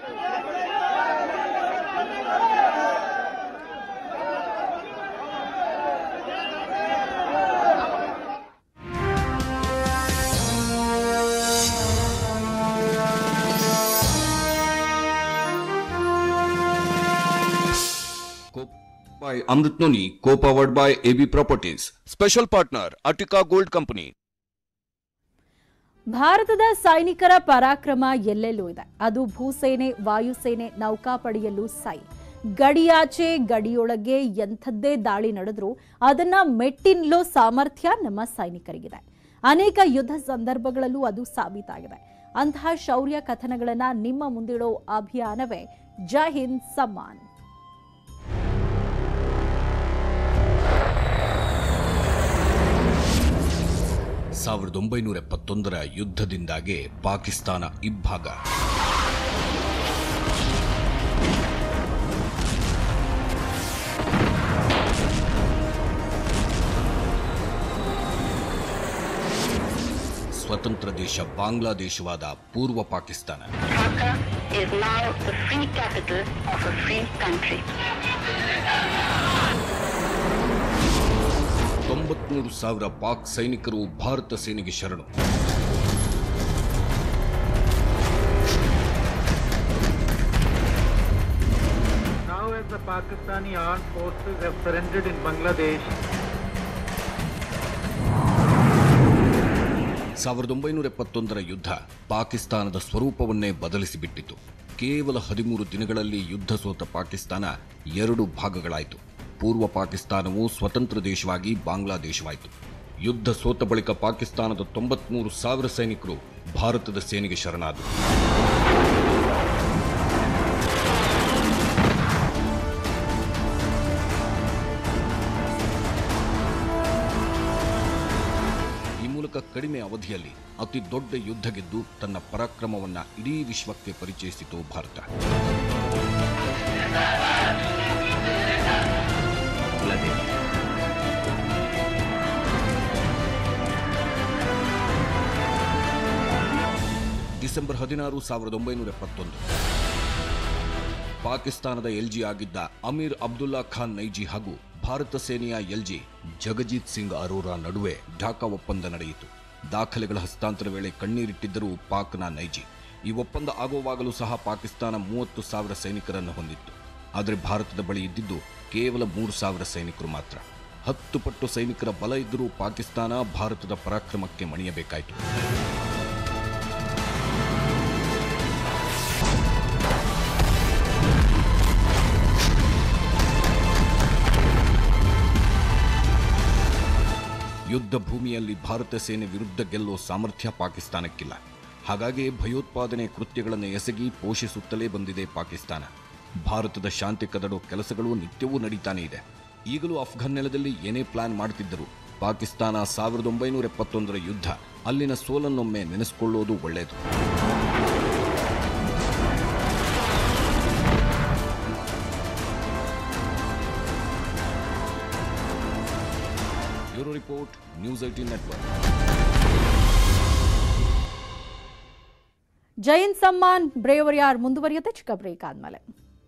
by Amrit Noni, co-powered by AB Properties. Special partner, Attica Gold Company. ಭಾರತದ ಸೈನಿಕರ ಪರಾಕ್ರಮ ಎಲ್ಲೆಲ್ಲೂ ಇದೆ ಅದು ಭೂಸೇನೆ ವಾಯುಸೇನೆ ನೌಕಾಪಡೆಯಲ್ಲೂ ಸೈ ಗಡಿಯಾಚೆ ಗಡಿಯೊಳಗೆ ಎಂಥದ್ದೇ ದಾಳಿ ನಡೆದ್ರೂ ಅದನ್ನ ಮೆಟ್ಟಿನ್ಲೋ ಸಾಮರ್ಥ್ಯ ನಮ್ಮ ಸೈನಿಕರಿಗಿದೆ ಅನೇಕ ಯುದ್ಧ ಸಂದರ್ಭಗಳಲ್ಲೂ ಅದು ಸಾಬೀತಾಗಿದೆ ಅಂತಹ ಶೌರ್ಯ ಕಥನಗಳನ್ನ ನಿಮ್ಮ ಮುಂದಿಡೋ ಅಭಿಯಾನವೇ ಜೈ ಹಿಂದ್ ಸಮ್ಮಾನ್ ಸಾವಿರದ ಒಂಬೈನೂರ ಎಪ್ಪತ್ತೊಂದರ ಯುದ್ಧದಿಂದಾಗೆ ಪಾಕಿಸ್ತಾನ ಇಬ್ಬಾಗ ಸ್ವತಂತ್ರ ದೇಶ ಬಾಂಗ್ಲಾದೇಶವಾದ ಪೂರ್ವ Pakistan Dhaka is now the free capital of a free country. ತೊಂಬತ್ಮೂರು ಸಾವಿರ ಪಾಕ್ ಸೈನಿಕರು ಭಾರತ ಸೇನೆಗೆ ಶರಣು Now as the Pakistani armed forces have surrendered in Bangladesh, ಸಾವಿರದ ಒಂಬೈನೂರ ಎಪ್ಪತ್ತೊಂದರ ಯುದ್ಧ ಪಾಕಿಸ್ತಾನದ ಸ್ವರೂಪವನ್ನೇ ಬದಲಿಸಿಬಿಟ್ಟಿತು ಕೇವಲ ಹದಿಮೂರು ದಿನಗಳಲ್ಲಿ ಯುದ್ಧ ಸೋತ ಪಾಕಿಸ್ತಾನ ಎರಡು ಭಾಗಗಳಾಯಿತು ಪೂರ್ವ ಪಾಕಿಸ್ತಾನವು ಸ್ವತಂತ್ರ ದೇಶವಾಗಿ ಬಾಂಗ್ಲಾದೇಶವಾಯಿತು ಯುದ್ಧ ಸೋತ ಬಳಿಕ ಪಾಕಿಸ್ತಾನದ ತೊಂಬತ್ಮೂರು ಸಾವಿರ ಸೈನಿಕರು ಭಾರತದ ಸೇನೆಗೆ ಶರಣಾದರು ಈ ಮೂಲಕ ಕಡಿಮೆ ಅವಧಿಯಲ್ಲಿ ಅತಿ ದೊಡ್ಡ ಯುದ್ಧ ಗೆದ್ದು ತನ್ನ ಪರಾಕ್ರಮವನ್ನ ಇಡೀ ವಿಶ್ವಕ್ಕೆ ಪರಿಚಯಿಸಿತು ಭಾರತ ಡಿಸೆಂಬರ್ ಹದಿನಾರು ಸಾವಿರದ ಒಂಬೈನೂರ ಎಪ್ಪತ್ತೊಂದು ಪಾಕಿಸ್ತಾನದ ಎಲ್ಜಿ ಆಗಿದ್ದ ಅಮೀರ್ ಅಬ್ದುಲ್ಲಾ ಖಾನ್ ನೈಜಿ ಹಾಗೂ ಭಾರತ ಸೇನೆಯ ಎಲ್ಜಿ ಜಗಜೀತ್ ಸಿಂಗ್ ಅರೋರಾ ನಡುವೆ ಢಾಕಾ ಒಪ್ಪಂದ ನಡೆಯಿತು ದಾಖಲೆಗಳ ಹಸ್ತಾಂತರ ವೇಳೆ ಕಣ್ಣೀರಿಟ್ಟಿದ್ದರು ಪಾಕ್ನ ನೈಜಿ ಈ ಒಪ್ಪಂದ ಆಗುವಾಗಲೂ ಸಹ ಪಾಕಿಸ್ತಾನ ಮೂವತ್ತು ಸಾವಿರ ಸೈನಿಕರನ್ನು ಹೊಂದಿತ್ತು ಆದರೆ ಭಾರತದ ಬಳಿ ಇದ್ದಿದ್ದು ಕೇವಲ ಮೂರು ಸಾವಿರ ಸೈನಿಕರು ಮಾತ್ರ ಹತ್ತು ಪಟ್ಟು ಸೈನಿಕರ ಬಲ ಇದ್ದರೂ ಪಾಕಿಸ್ತಾನ ಭಾರತದ ಪರಾಕ್ರಮಕ್ಕೆ ಮಣಿಯಬೇಕಾಯಿತು ಯುದ್ಧ ಭೂಮಿಯಲ್ಲಿ ಭಾರತ ಸೇನೆ ವಿರುದ್ಧ ಗೆಲ್ಲೋ ಸಾಮರ್ಥ್ಯ ಪಾಕಿಸ್ತಾನಕ್ಕಿಲ್ಲ ಹಾಗಾಗಿ ಭಯೋತ್ಪಾದನೆ ಕೃತ್ಯಗಳನ್ನು ಎಸಗಿ ಪೋಷಿಸುತ್ತಲೇ ಬಂದಿದೆ ಪಾಕಿಸ್ತಾನ ಭಾರತದ ಶಾಂತಿ ಕದಡೋ ಕೆಲಸಗಳು ನಿತ್ಯವೂ ನಡೀತಾನೆ ಇದೆ ಈಗಲೂ ಅಫ್ಘಾನ್ ನೆಲದಲ್ಲಿ ಏನೇ ಪ್ಲಾನ್ ಮಾಡ್ತಿದ್ದರು ಪಾಕಿಸ್ತಾನ ಸಾವಿರದ ಒಂಬೈನೂರ ಎಪ್ಪತ್ತೊಂದರ ಯುದ್ಧ ಅಲ್ಲಿನ ಸೋಲನ್ನೊಮ್ಮೆ ನೆನೆಸ್ಕೊಳ್ಳೋದು ಒಳ್ಳೆಯದು bureau report News Eighteen network Jai Samman bravery award ಮುಂದುವರಿಯುತ್ತೆ ಚಿಕ್ಕ ಬ್ರೇಕ್ ಆದ್ಮೇಲೆ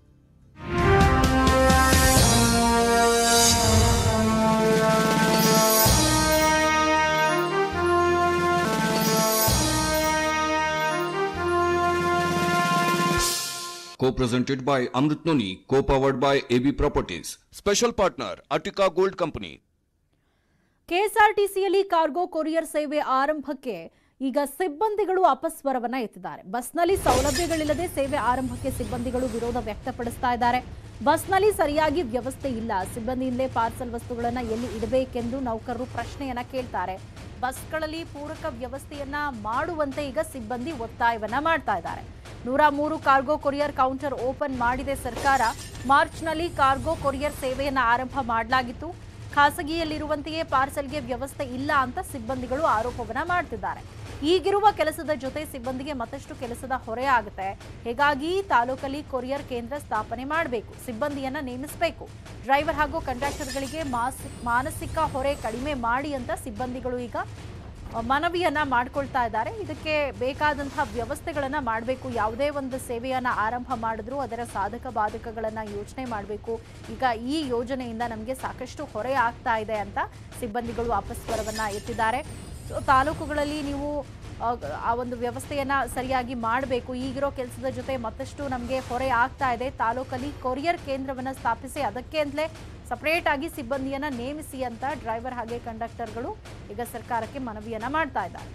Co-presented by Amrit Noni, co-powered by AB Properties. Special partner, Attica Gold Company. ಕೆಎಸ್ಆರ್ಟಿಸಿಯಲ್ಲಿ ಕಾರ್ಗೋ ಕೊರಿಯರ್ ಸೇವೆ ಆರಂಭಕ್ಕೆ ಈಗ ಸಿಬ್ಬಂದಿಗಳು ಅಪಸ್ವರವನ್ನ ಎತ್ತಿದ್ದಾರೆ ಬಸ್ನಲ್ಲಿ ಸೌಲಭ್ಯಗಳಿಲ್ಲದೆ ಸೇವೆ ಆರಂಭಕ್ಕೆ ಸಿಬ್ಬಂದಿಗಳು ವಿರೋಧ ವ್ಯಕ್ತಪಡಿಸ್ತಾ ಇದ್ದಾರೆ ಬಸ್ನಲ್ಲಿ ಸರಿಯಾಗಿ ವ್ಯವಸ್ಥೆ ಇಲ್ಲ ಸಿಬ್ಬಂದಿಯಿಂದಲೇ ಪಾರ್ಸಲ್ ವಸ್ತುಗಳನ್ನ ಎಲ್ಲಿ ಇಡಬೇಕೆಂದು ನೌಕರರು ಪ್ರಶ್ನೆಯನ್ನ ಕೇಳ್ತಾರೆ ಬಸ್ಗಳಲ್ಲಿ ಪೂರಕ ವ್ಯವಸ್ಥೆಯನ್ನ ಮಾಡುವಂತೆ ಈಗ ಸಿಬ್ಬಂದಿ ಒತ್ತಾಯವನ್ನ ಮಾಡ್ತಾ ಇದ್ದಾರೆ ನೂರ ಮೂರು ಕಾರ್ಗೋ ಕೊರಿಯರ್ ಕೌಂಟರ್ ಓಪನ್ ಮಾಡಿದೆ ಸರ್ಕಾರ ಮಾರ್ಚ್ನಲ್ಲಿ ಕಾರ್ಗೋ ಕೊರಿಯರ್ ಸೇವೆಯನ್ನು ಆರಂಭ ಮಾಡಲಾಗಿತ್ತು ಖಾಸಗಿಯಲ್ಲಿರುವಂತೆಯೇ ಪಾರ್ಸಲ್ಗೆ ವ್ಯವಸ್ಥೆ ಇಲ್ಲ ಅಂತ ಸಿಬ್ಬಂದಿಗಳು ಆರೋಪವನ್ನ ಮಾಡ್ತಿದ್ದಾರೆ ಈಗಿರುವ ಕೆಲಸದ ಜೊತೆ ಸಿಬ್ಬಂದಿಗೆ ಮತ್ತಷ್ಟು ಕೆಲಸದ ಹೊರೆ ಆಗುತ್ತೆ ಹೀಗಾಗಿ ತಾಲೂಕಲ್ಲಿ ಕೊರಿಯರ್ ಕೇಂದ್ರ ಸ್ಥಾಪನೆ ಮಾಡಬೇಕು ಸಿಬ್ಬಂದಿಯನ್ನ ನೇಮಿಸಬೇಕು ಡ್ರೈವರ್ ಹಾಗೂ ಕಂಡಕ್ಟರ್ಗಳಿಗೆ ಮಾಸ್ ಮಾನಸಿಕ ಹೊರೆ ಕಡಿಮೆ ಮಾಡಿ ಅಂತ ಸಿಬ್ಬಂದಿಗಳು ಈಗ ಮನವಿಯನ್ನ ಮಾಡ್ಕೊಳ್ತಾ ಇದ್ದಾರೆ ಇದಕ್ಕೆ ಬೇಕಾದಂತಹ ವ್ಯವಸ್ಥೆಗಳನ್ನ ಮಾಡಬೇಕು ಯಾವುದೇ ಒಂದು ಸೇವೆಯನ್ನ ಆರಂಭ ಮಾಡಿದ್ರು ಅದರ ಸಾಧಕ ಬಾಧಕಗಳನ್ನ ಯೋಚನೆ ಮಾಡಬೇಕು ಈಗ ಈ ಯೋಜನೆಯಿಂದ ನಮಗೆ ಸಾಕಷ್ಟು ಹೊರೆ ಆಗ್ತಾ ಇದೆ ಅಂತ ಸಿಬ್ಬಂದಿಗಳು ಅಪಸ್ವರವನ್ನ ಎತ್ತಿದ್ದಾರೆ ಸೊ ತಾಲೂಕುಗಳಲ್ಲಿ ನೀವು ಆ, ಆ ಒಂದು ವ್ಯವಸ್ಥೆಯನ್ನ ಸರಿಯಾಗಿ ಮಾಡಬೇಕು ಈಗಿರೋ ಕೆಲಸದ ಜೊತೆ ಮತ್ತಷ್ಟು ನಮಗೆ ಹೊರೆ ಆಗ್ತಾ ಇದೆ ತಾಲೂಕಲ್ಲಿ ಕೊರಿಯರ್ ಕೇಂದ್ರವನ್ನ ಸ್ಥಾಪಿಸಿ ಅದಕ್ಕೆ ಅಂತಲೇ ಸಪರೇಟ್ ಆಗಿ ಸಿಬ್ಬಂದಿಯನ್ನ ನೇಮಿಸಿ ಅಂತ ಡ್ರೈವರ್ ಹಾಗೆ ಕಂಡಕ್ಟರ್ಗಳು ಈಗ ಸರ್ಕಾರಕ್ಕೆ ಮನವಿಯನ್ನ ಮಾಡ್ತಾ ಇದ್ದಾರೆ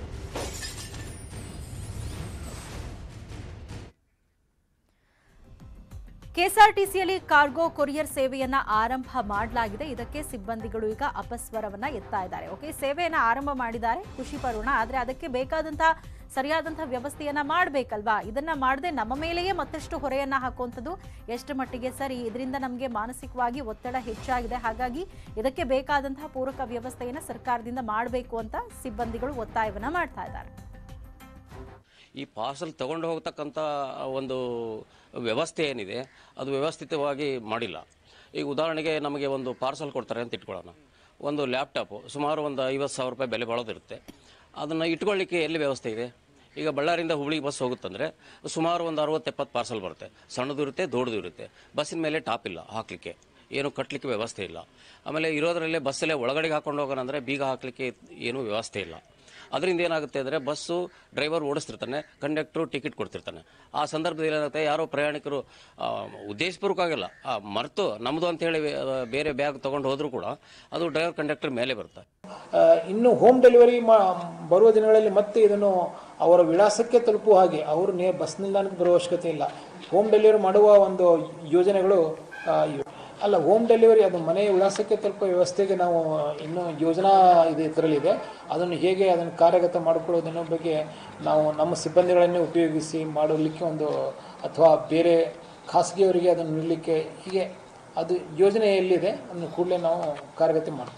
ಕೆಎಸ್ಆರ್ಟಿಸಿಯಲ್ಲಿ ಕಾರ್ಗೋ ಕೊರಿಯರ್ ಸೇವೆಯನ್ನ ಆರಂಭ ಮಾಡಲಾಗಿದೆ ಇದಕ್ಕೆ ಸಿಬ್ಬಂದಿಗಳು ಈಗ ಅಪಸ್ವರವನ್ನ ಎತ್ತಾ ಇದ್ದಾರೆ ಓಕೆ ಸೇವೆಯನ್ನ ಆರಂಭ ಮಾಡಿದ್ದಾರೆ ಖುಷಿ ಪಡೋಣ ಆದ್ರೆ ಅದಕ್ಕೆ ಬೇಕಾದಂತಹ ಸರಿಯಾದಂತಹ ವ್ಯವಸ್ಥೆಯನ್ನ ಮಾಡಬೇಕಲ್ವಾ ಇದನ್ನ ಮಾಡದೆ ನಮ್ಮ ಮೇಲೆಯೇ ಮತ್ತಷ್ಟು ಹೊರೆಯನ್ನ ಹಾಕುವಂಥದ್ದು ಎಷ್ಟು ಮಟ್ಟಿಗೆ ಸರಿ ಇದರಿಂದ ನಮಗೆ ಮಾನಸಿಕವಾಗಿ ಒತ್ತಡ ಹೆಚ್ಚಾಗಿದೆ ಹಾಗಾಗಿ ಇದಕ್ಕೆ ಬೇಕಾದಂತಹ ಪೂರಕ ವ್ಯವಸ್ಥೆಯನ್ನ ಸರ್ಕಾರದಿಂದ ಮಾಡಬೇಕು ಅಂತ ಸಿಬ್ಬಂದಿಗಳು ಒತ್ತಾಯವನ್ನ ಮಾಡ್ತಾ ಇದ್ದಾರೆ ಈ ಪಾರ್ಸಲ್ ತಗೊಂಡು ಹೋಗ್ತಕ್ಕಂಥ ಒಂದು ವ್ಯವಸ್ಥೆ ಏನಿದೆ ಅದು ವ್ಯವಸ್ಥಿತವಾಗಿ ಮಾಡಿಲ್ಲ ಈಗ ಉದಾಹರಣೆಗೆ ನಮಗೆ ಒಂದು ಪಾರ್ಸಲ್ ಕೊಡ್ತಾರೆ ಅಂತ ಇಟ್ಕೊಳ್ಳೋಣ ಒಂದು ಲ್ಯಾಪ್ಟಾಪು ಸುಮಾರು ಒಂದು ಐವತ್ತು ಸಾವಿರ ರೂಪಾಯಿ ಬೆಲೆ ಬಾಳೋದಿರುತ್ತೆ ಅದನ್ನು ಇಟ್ಕೊಳ್ಳಿಕ್ಕೆ ಎಲ್ಲಿ ವ್ಯವಸ್ಥೆ ಇದೆ ಈಗ ಬಳ್ಳಾರಿಯಿಂದ ಹುಬ್ಳಿಗೆ ಬಸ್ ಹೋಗುತ್ತಂದ್ರೆ ಸುಮಾರು ಒಂದು ಅರವತ್ತು ಎಪ್ಪತ್ತು ಪಾರ್ಸಲ್ ಬರುತ್ತೆ ಸಣ್ಣದು ಇರುತ್ತೆ ದೊಡ್ಡದು ಇರುತ್ತೆ ಬಸ್ಸಿನ ಮೇಲೆ ಟಾಪ್ ಇಲ್ಲ ಹಾಕಲಿಕ್ಕೆ ಏನು ಕಟ್ಟಲಿಕ್ಕೆ ವ್ಯವಸ್ಥೆ ಇಲ್ಲ ಆಮೇಲೆ ಇರೋದ್ರಲ್ಲೇ ಬಸ್ಸಲ್ಲೇ ಒಳಗಡೆಗೆ ಹಾಕೊಂಡು ಹೋಗೋಣ ಅಂದರೆ ಬೀಗ ಹಾಕಲಿಕ್ಕೆ ಏನೂ ವ್ಯವಸ್ಥೆ ಇಲ್ಲ ಅದರಿಂದ ಏನಾಗುತ್ತೆ ಅಂದರೆ ಬಸ್ಸು ಡ್ರೈವರ್ ಓಡಿಸ್ತಿರ್ತಾನೆ ಕಂಡಕ್ಟ್ರು ಟಿಕೆಟ್ ಕೊಡ್ತಿರ್ತಾನೆ ಆ ಸಂದರ್ಭದಲ್ಲಿ ಏನಾಗುತ್ತೆ ಯಾರೋ ಪ್ರಯಾಣಿಕರು ಆ, ಉದ್ದೇಶಪೂರ್ವಕವಾಗಿಲ್ಲ ಆ, ಮರೆತು ನಮ್ಮದು ಅಂತ ಹೇಳಿ ಆ, ಬೇರೆ ಬ್ಯಾಗ್ ತೊಗೊಂಡು ಹೋದರೂ ಕೂಡ ಅದು ಡ್ರೈವರ್ ಕಂಡಕ್ಟರ್ ಮೇಲೆ ಬರುತ್ತೆ ಆ, ಇನ್ನು ಹೋಮ್ ಡೆಲಿವರಿ ಮಾ ಬರುವ ದಿನಗಳಲ್ಲಿ ಮತ್ತೆ ಇದನ್ನು ಅವರ ವಿಳಾಸಕ್ಕೆ ತಲುಪುವ ಹಾಗೆ ಅವರು ನೇ ಬಸ್ ನಿಲ್ದಾಣಕ್ಕೆ ಬರುವ ಅವಶ್ಯಕತೆ ಇಲ್ಲ ಹೋಮ್ ಡೆಲಿವರಿ ಮಾಡುವ ಒಂದು ಯೋಜನೆಗಳು ಆ, ಇವೆ. ಅಲ್ಲ ಹೋಮ್ ಡೆಲಿವರಿ ಅದು ಮನೆಯ ವಿಳಾಸಕ್ಕೆ ತಲುಪುವ ವ್ಯವಸ್ಥೆಗೆ ನಾವು ಇನ್ನೂ ಯೋಜನಾ ಇದು ಇದರಲ್ಲಿದೆ ಅದನ್ನು ಹೇಗೆ ಅದನ್ನು ಕಾರ್ಯಗತ ಮಾಡಿಕೊಳ್ಳೋದನ್ನ ಬಗ್ಗೆ ನಾವು ನಮ್ಮ ಸಿಬ್ಬಂದಿಗಳನ್ನೇ ಉಪಯೋಗಿಸಿ ಮಾಡಲಿಕ್ಕೆ ಒಂದು ಅಥವಾ ಬೇರೆ ಖಾಸಗಿಯವರಿಗೆ ಅದನ್ನು ನೀಡಲಿಕ್ಕೆ ಹೀಗೆ ಅದು ಯೋಜನೆ ಎಲ್ಲಿದೆ ಅದನ್ನು ಕೂಡಲೇ ನಾವು ಕಾರ್ಯಗತ ಮಾಡ್ತೀವಿ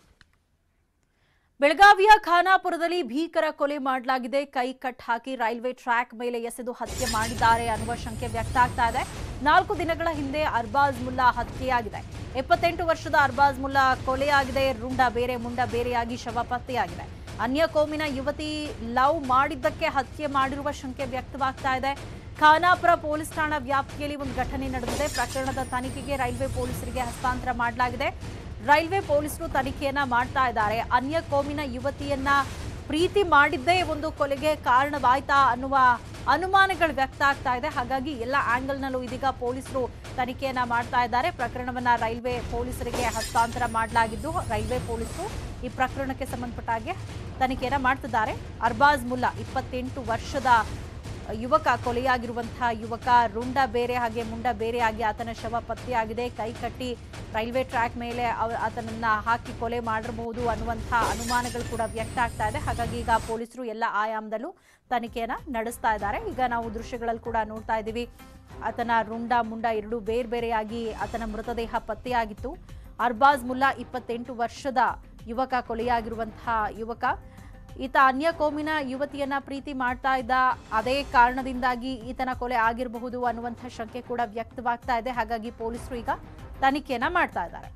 ಬೆಳಗಾವಿಯ ಖಾನಾಪುರದಲ್ಲಿ ಭೀಕರ ಕೊಲೆ ಮಾಡಲಾಗಿದೆ ಕೈ ಕಟ್ ಹಾಕಿ ರೈಲ್ವೆ ಟ್ರ್ಯಾಕ್ ಮೇಲೆ ಎಸೆದು ಹತ್ಯೆ ಮಾಡಿದ್ದಾರೆ ಅನ್ನುವ ಶಂಕೆ ವ್ಯಕ್ತ ಆಗ್ತಾ ಇದೆ ನಾಲ್ಕು ದಿನಗಳ ಹಿಂದೆ ಅರ್ಬಾಜ್ ಮುಲ್ಲಾ ಹತ್ಯೆಯಾಗಿದೆ ಎಪ್ಪತ್ತೆಂಟು ವರ್ಷದ ಅರ್ಬಾಜ್ ಮುಲ್ಲಾ ಕೊಲೆಯಾಗಿದೆ ರುಂಡ ಬೇರೆ ಮುಂಡ ಬೇರೆಯಾಗಿ ಶವ ಪತ್ತೆಯಾಗಿದೆ ಅನ್ಯ ಕೋಮಿನ ಯುವತಿ ಲವ್ ಮಾಡಿದ್ದಕ್ಕೆ ಹತ್ಯೆ ಮಾಡಿರುವ ಶಂಕೆ ವ್ಯಕ್ತವಾಗ್ತಾ ಇದೆ ಖಾನಾಪುರ ಪೊಲೀಸ್ ಠಾಣಾ ವ್ಯಾಪ್ತಿಯಲ್ಲಿ ಒಂದು ಘಟನೆ ನಡೆದಿದೆ ಪ್ರಕರಣದ ತನಿಖೆಗೆ ರೈಲ್ವೆ ಪೊಲೀಸರಿಗೆ ಹಸ್ತಾಂತರ ಮಾಡಲಾಗಿದೆ ರೈಲ್ವೆ ಪೊಲೀಸರು ತನಿಖೆಯನ್ನ ಮಾಡ್ತಾ ಇದ್ದಾರೆ ಅನ್ಯ ಕೋಮಿನ ಯುವತಿಯನ್ನ ಪ್ರೀತಿ ಮಾಡಿದ್ದೇ ಒಂದು ಕೊಲೆಗೆ ಕಾರಣವಾಯ್ತಾ ಅನ್ನುವ ಅನುಮಾನಗಳು ವ್ಯಕ್ತ ಆಗ್ತಾ ಇದೆ ಹಾಗಾಗಿ ಎಲ್ಲ ಆಂಗಲ್ನಲ್ಲೂ ಇದೀಗ ಪೊಲೀಸರು ತನಿಖೆಯನ್ನ ಮಾಡ್ತಾ ಇದ್ದಾರೆ ಪ್ರಕರಣವನ್ನ ರೈಲ್ವೆ ಪೊಲೀಸರಿಗೆ ಹಸ್ತಾಂತರ ಮಾಡಲಾಗಿದ್ದು ರೈಲ್ವೆ ಪೊಲೀಸರು ಈ ಪ್ರಕರಣಕ್ಕೆ ಸಂಬಂಧಪಟ್ಟ ಹಾಗೆ ತನಿಖೆಯನ್ನ ಮಾಡ್ತಿದ್ದಾರೆ ಅರ್ಬಾಜ್ ಮುಲ್ಲಾ ಇಪ್ಪತ್ತೆಂಟು ವರ್ಷದ ಯುವಕ ಕೊಲೆಯಾಗಿರುವಂತಹ ಯುವಕ ರುಂಡ ಬೇರೆ ಹಾಗೆ ಮುಂಡ ಬೇರೆ ಆಗಿ ಆತನ ಶವ ಪತ್ತೆಯಾಗಿದೆ ಕೈ ಕಟ್ಟಿ ರೈಲ್ವೆ ಟ್ರ್ಯಾಕ್ ಮೇಲೆ ಅವ- ಆತನನ್ನ ಹಾಕಿ ಕೊಲೆ ಮಾಡಿರಬಹುದು ಅನ್ನುವಂತಹ ಅನುಮಾನಗಳು ಕೂಡ ವ್ಯಕ್ತ ಆಗ್ತಾ ಇದೆ ಹಾಗಾಗಿ ಈಗ ಪೊಲೀಸರು ಎಲ್ಲ ಆಯಾಮದಲ್ಲೂ ತನಿಖೆಯನ್ನ ನಡೆಸ್ತಾ ಇದ್ದಾರೆ ಈಗ ನಾವು ದೃಶ್ಯಗಳಲ್ಲಿ ಕೂಡ ನೋಡ್ತಾ ಇದ್ದೀವಿ ಆತನ ರುಂಡ ಮುಂಡ ಎರಡು ಬೇರೆ ಬೇರೆಯಾಗಿ ಆತನ ಮೃತದೇಹ ಪತ್ತೆಯಾಗಿತ್ತು ಅರ್ಬಾಜ್ ಮುಲ್ಲಾ ಇಪ್ಪತ್ತೆಂಟು ವರ್ಷದ ಯುವಕ ಕೊಲೆಯಾಗಿರುವಂತಹ ಯುವಕ ಈತ ಅನ್ಯ ಕೋಮಿನ ಯುವತಿಯನ್ನ ಪ್ರೀತಿ ಮಾಡ್ತಾ ಇದ್ದ ಅದೇ ಕಾರಣದಿಂದಾಗಿ ಈತನ ಕೊಲೆ ಆಗಿರಬಹುದು ಅನ್ನುವಂಥ ಶಂಕೆ ಕೂಡ ವ್ಯಕ್ತವಾಗ್ತಾ ಇದೆ ಹಾಗಾಗಿ ಪೊಲೀಸರು ಈಗ ತನಿಖೆಯನ್ನ ಮಾಡ್ತಾ ಇದ್ದಾರೆ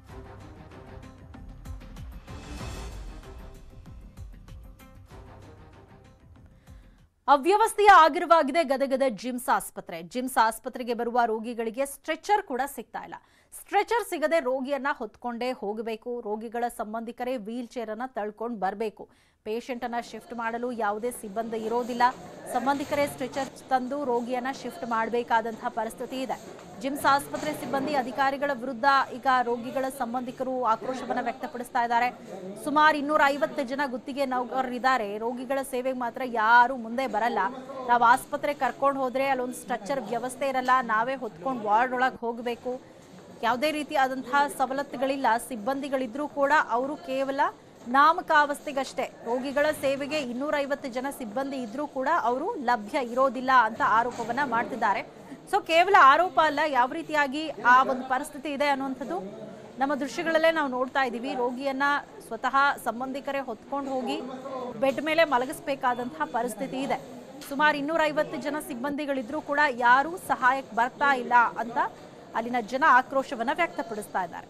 ಅವ್ಯವಸ್ಥೆಯ ಆಗಿರುವಾಗಿದೆ ಗದಗದ ಜಿಮ್ಸ್ ಆಸ್ಪತ್ರೆ ಜಿಮ್ಸ್ ಆಸ್ಪತ್ರೆಗೆ ಬರುವ ರೋಗಿಗಳಿಗೆ ಸ್ಟ್ರೆಚರ್ ಕೂಡ ಸಿಗ್ತಾ ಇಲ್ಲ ಸ್ಟ್ರೆಚರ್ ಸಿಗದೆ ರೋಗಿಯನ್ನ ಹೊತ್ಕೊಂಡೇ ಹೋಗಬೇಕು ರೋಗಿಗಳ ಸಂಬಂಧಿಕರೇ ವೀಲ್ ಚೇರ್ ಅನ್ನ ತಳ್ಕೊಂಡು ಬರಬೇಕು ಪೇಷಂಟ್ ಅನ್ನ ಶಿಫ್ಟ್ ಮಾಡಲು ಯಾವುದೇ ಸಿಬ್ಬಂದಿ ಇರೋದಿಲ್ಲ ಸಂಬಂಧಿಕರೇ ಸ್ಟ್ರೆಚರ್ ತಂದು ರೋಗಿಯನ್ನ ಶಿಫ್ಟ್ ಮಾಡಬೇಕಾದಂತಹ ಪರಿಸ್ಥಿತಿ ಇದೆ ಜಿಮ್ಸ್ ಆಸ್ಪತ್ರೆ ಸಿಬ್ಬಂದಿ ಅಧಿಕಾರಿಗಳ ವಿರುದ್ಧ ಈಗ ರೋಗಿಗಳ ಸಂಬಂಧಿಕರು ಆಕ್ರೋಶವನ್ನ ವ್ಯಕ್ತಪಡಿಸ್ತಾ ಇದ್ದಾರೆ ಸುಮಾರು ಇನ್ನೂರ ಐವತ್ತು ಜನ ಗುತ್ತಿಗೆ ನೌಕರರಿದ್ದಾರೆ ರೋಗಿಗಳ ಸೇವೆಗೆ ಮಾತ್ರ ಯಾರು ಮುಂದೆ ಬರಲ್ಲ ನಾವು ಆಸ್ಪತ್ರೆ ಕರ್ಕೊಂಡು ಹೋದ್ರೆ ಅಲ್ಲೊಂದು ಸ್ಟ್ರಕ್ಚರ್ ವ್ಯವಸ್ಥೆ ಇರಲ್ಲ ನಾವೇ ಹೊತ್ಕೊಂಡು ವಾರ್ಡ್ ಒಳಗೆ ಹೋಗಬೇಕು ಯಾವುದೇ ರೀತಿಯಾದಂತಹ ಸವಲತ್ತುಗಳಿಲ್ಲ ಸಿಬ್ಬಂದಿಗಳಿದ್ರೂ ಕೂಡ ಅವರು ಕೇವಲ ನಾಮಕಾವಸ್ಥೆಗಷ್ಟೇ ರೋಗಿಗಳ ಸೇವೆಗೆ ಇನ್ನೂರೈವತ್ತು ಜನ ಸಿಬ್ಬಂದಿ ಇದ್ರೂ ಕೂಡ ಅವರು ಲಭ್ಯ ಇರೋದಿಲ್ಲ ಅಂತ ಆರೋಪವನ್ನ ಮಾಡ್ತಿದ್ದಾರೆ ಸೊ ಕೇವಲ ಆರೋಪ ಅಲ್ಲ ಯಾವ ರೀತಿಯಾಗಿ ಆ ಒಂದು ಪರಿಸ್ಥಿತಿ ಇದೆ ಅನ್ನುವಂಥದ್ದು ನಮ್ಮ ದೃಶ್ಯಗಳಲ್ಲೇ ನಾವು ನೋಡ್ತಾ ಇದ್ದೀವಿ ರೋಗಿಯನ್ನ ಸ್ವತಃ ಸಂಬಂಧಿಕರೇ ಹೊತ್ಕೊಂಡು ಹೋಗಿ ಬೆಡ್ ಮೇಲೆ ಮಲಗಿಸ್ಬೇಕಾದಂತಹ ಪರಿಸ್ಥಿತಿ ಇದೆ ಸುಮಾರು ಇನ್ನೂರೈವತ್ತು ಜನ ಸಿಬ್ಬಂದಿಗಳಿದ್ರೂ ಕೂಡ ಯಾರೂ ಸಹಾಯಕ್ಕೆ ಬರ್ತಾ ಇಲ್ಲ ಅಂತ ಅಲ್ಲಿನ ಜನ ಆಕ್ರೋಶವನ್ನ ವ್ಯಕ್ತಪಡಿಸ್ತಾ ಇದ್ದಾರೆ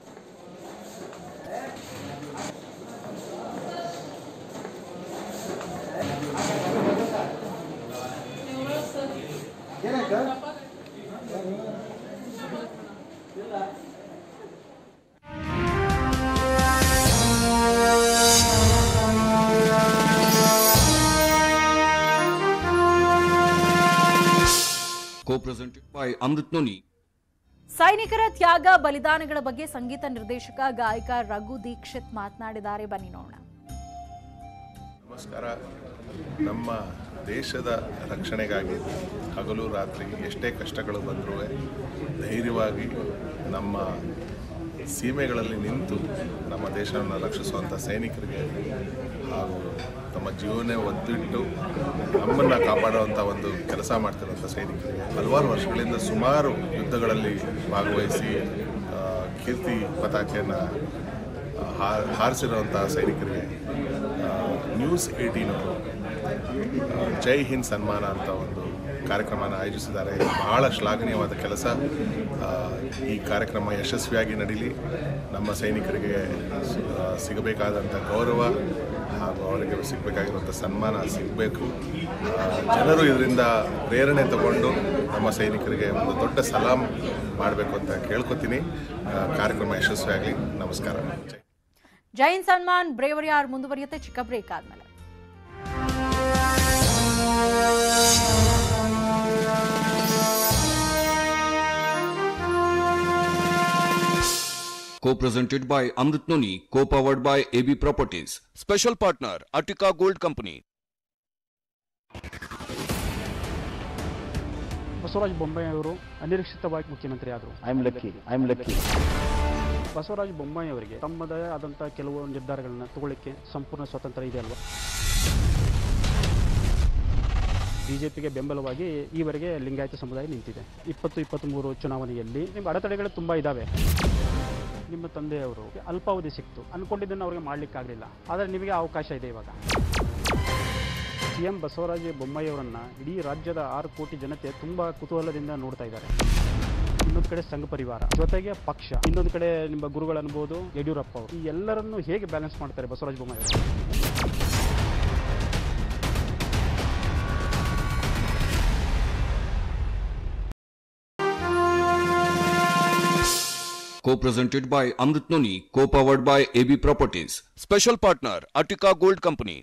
Co-presented by Amrit Noni. ಸೈನಿಕರ ತ್ಯಾಗ ಬಲಿದಾನಗಳ ಬಗ್ಗೆ ಸಂಗೀತ ನಿರ್ದೇಶಕ ಗಾಯಕ ರಘು ದೀಕ್ಷಿತ್ ಮಾತನಾಡಿದ್ದಾರೆ ಬನ್ನಿ ನೋಡೋಣ ನಮಸ್ಕಾರ ನಮ್ಮ ದೇಶದ ರಕ್ಷಣೆಗಾಗಿ ಹಗಲು ರಾತ್ರಿ ಎಷ್ಟೇ ಕಷ್ಟಗಳು ಬಂದರೂ ಧೈರ್ಯವಾಗಿ ನಮ್ಮ ಸೀಮೆಗಳಲ್ಲಿ ನಿಂತು ನಮ್ಮ ದೇಶವನ್ನು ರಕ್ಷಿಸುವಂಥ ಸೈನಿಕರಿಗೆ ಹಾಗೂ ತಮ್ಮ ಜೀವನೇ ಒತ್ತಿಟ್ಟು ನಮ್ಮನ್ನು ಕಾಪಾಡುವಂಥ ಒಂದು ಕೆಲಸ ಮಾಡ್ತಿರುವಂಥ ಸೈನಿಕರಿಗೆ ಹಲವಾರು ವರ್ಷಗಳಿಂದ ಸುಮಾರು ಯುದ್ಧಗಳಲ್ಲಿ ಭಾಗವಹಿಸಿ ಆ, ಕೀರ್ತಿ ಪತಾಕೆಯನ್ನು ಹಾರ್ ಹಾರಿಸಿರುವಂಥ ಸೈನಿಕರಿಗೆ ಆ, ನ್ಯೂಸ್ ಏಯ್ಟೀನ್ ಅವರು ಆ, ಜೈ ಹಿಂದ್ ಸನ್ಮಾನ ಅಂತ ಒಂದು ಕಾರ್ಯಕ್ರಮನ ಆಯೋಜಿಸಿದ್ದಾರೆ ಇದು ಬಹಳ ಶ್ಲಾಘನೀಯವಾದ ಕೆಲಸ ಆ, ಈ ಕಾರ್ಯಕ್ರಮ ಯಶಸ್ವಿಯಾಗಿ ನಡೀಲಿ ನಮ್ಮ ಸೈನಿಕರಿಗೆ ಸಿ- ಆ, ಸಿಗಬೇಕಾದಂಥ ಗೌರವ ಹಾಗೂ ಅವರಿಗೆ ಸಿಗಬೇಕಾಗಿರುವಂಥ ಸನ್ಮಾನ ಸಿಗಬೇಕು ಜನರು ಇದರಿಂದ ಪ್ರೇರಣೆ ತಗೊಂಡು ನಮ್ಮ ಸೈನಿಕರಿಗೆ ಒಂದು ದೊಡ್ಡ ಸಲಾಂ ಮಾಡಬೇಕು ಅಂತ ಕೇಳ್ಕೊತೀನಿ ಆ, ಕಾರ್ಯಕ್ರಮ ಯಶಸ್ವಿಯಾಗಲಿ ನಮಸ್ಕಾರ ಜೈ ಜೈನ್ ಸನ್ಮಾನ್ ಬ್ರೇವರಿಯಾರ್ ಮುಂದುವರಿಯುತ್ತೆ ಚಿಕ್ಕ ಬ್ರೇಕ್ ಆದ್ಮೇಲೆ Co-presented by Amrit Noni. Co-powered by AB Properties. Special partner Attica Gold Company. Basavaraj Bommai ಅವರು ಅನಿರೀಕ್ಷಿತವಾಗಿ ಮುಖ್ಯಮಂತ್ರಿ ಆದರು I am lucky I am lucky Basavaraja Bommai ಅವರಿಗೆ ತಮ್ಮದೇ ಆದಂಥ ಕೆಲವು ನಿರ್ಧಾರಗಳನ್ನ ತಗೊಳ್ಳಿಕ್ಕೆ ಸಂಪೂರ್ಣ ಸ್ವಾತಂತ್ರ್ಯ ಇದೆ ಅಲ್ವಾ ಬಿಜೆಪಿಗೆ ಬೆಂಬಲವಾಗಿ ಈವರೆಗೆ ಲಿಂಗಾಯತ ಸಮುದಾಯ ನಿಂತಿದೆ ಇಪ್ಪತ್ತು ಇಪ್ಪತ್ತ್ಮೂರು ಚುನಾವಣೆಯಲ್ಲಿ ನಿಮ್ಮ ಅಡೆತಡೆಗಳು ತುಂಬ ಇದ್ದಾವೆ ನಿಮ್ಮ ತಂದೆಯವರು ಅಲ್ಪಾವಧಿ ಸಿಕ್ತು ಅನ್ಕೊಂಡಿದ್ದನ್ನು ಅವ್ರಿಗೆ ಮಾಡಲಿಕ್ಕಾಗಲಿಲ್ಲ ಆದರೆ ನಿಮಗೆ ಅವಕಾಶ ಇದೆ ಇವಾಗ ಸಿ ಎಂ ಬಸವರಾಜ ಬೊಮ್ಮಾಯಿ ಅವರನ್ನ ಇಡೀ ರಾಜ್ಯದ ಆರು ಕೋಟಿ ಜನತೆ ತುಂಬಾ ಕುತೂಹಲದಿಂದ ನೋಡ್ತಾ ಇದ್ದಾರೆ ಇನ್ನೊಂದು ಕಡೆ ಸಂಘ ಪರಿವಾರ ಜೊತೆಗೆ ಪಕ್ಷ ಇನ್ನೊಂದು ಕಡೆ ನಿಮ್ಮ ಗುರುಗಳು ಅನ್ಬೋದು ಯಡಿಯೂರಪ್ಪ ಅವರು ಈ ಎಲ್ಲರನ್ನು ಹೇಗೆ ಬ್ಯಾಲೆನ್ಸ್ ಮಾಡ್ತಾರೆ ಬಸವರಾಜ ಬೊಮ್ಮಾಯಿ ಅವರು Co-presented by Amrit Noni. Co-powered by AB Properties. Special partner Attica Gold Company.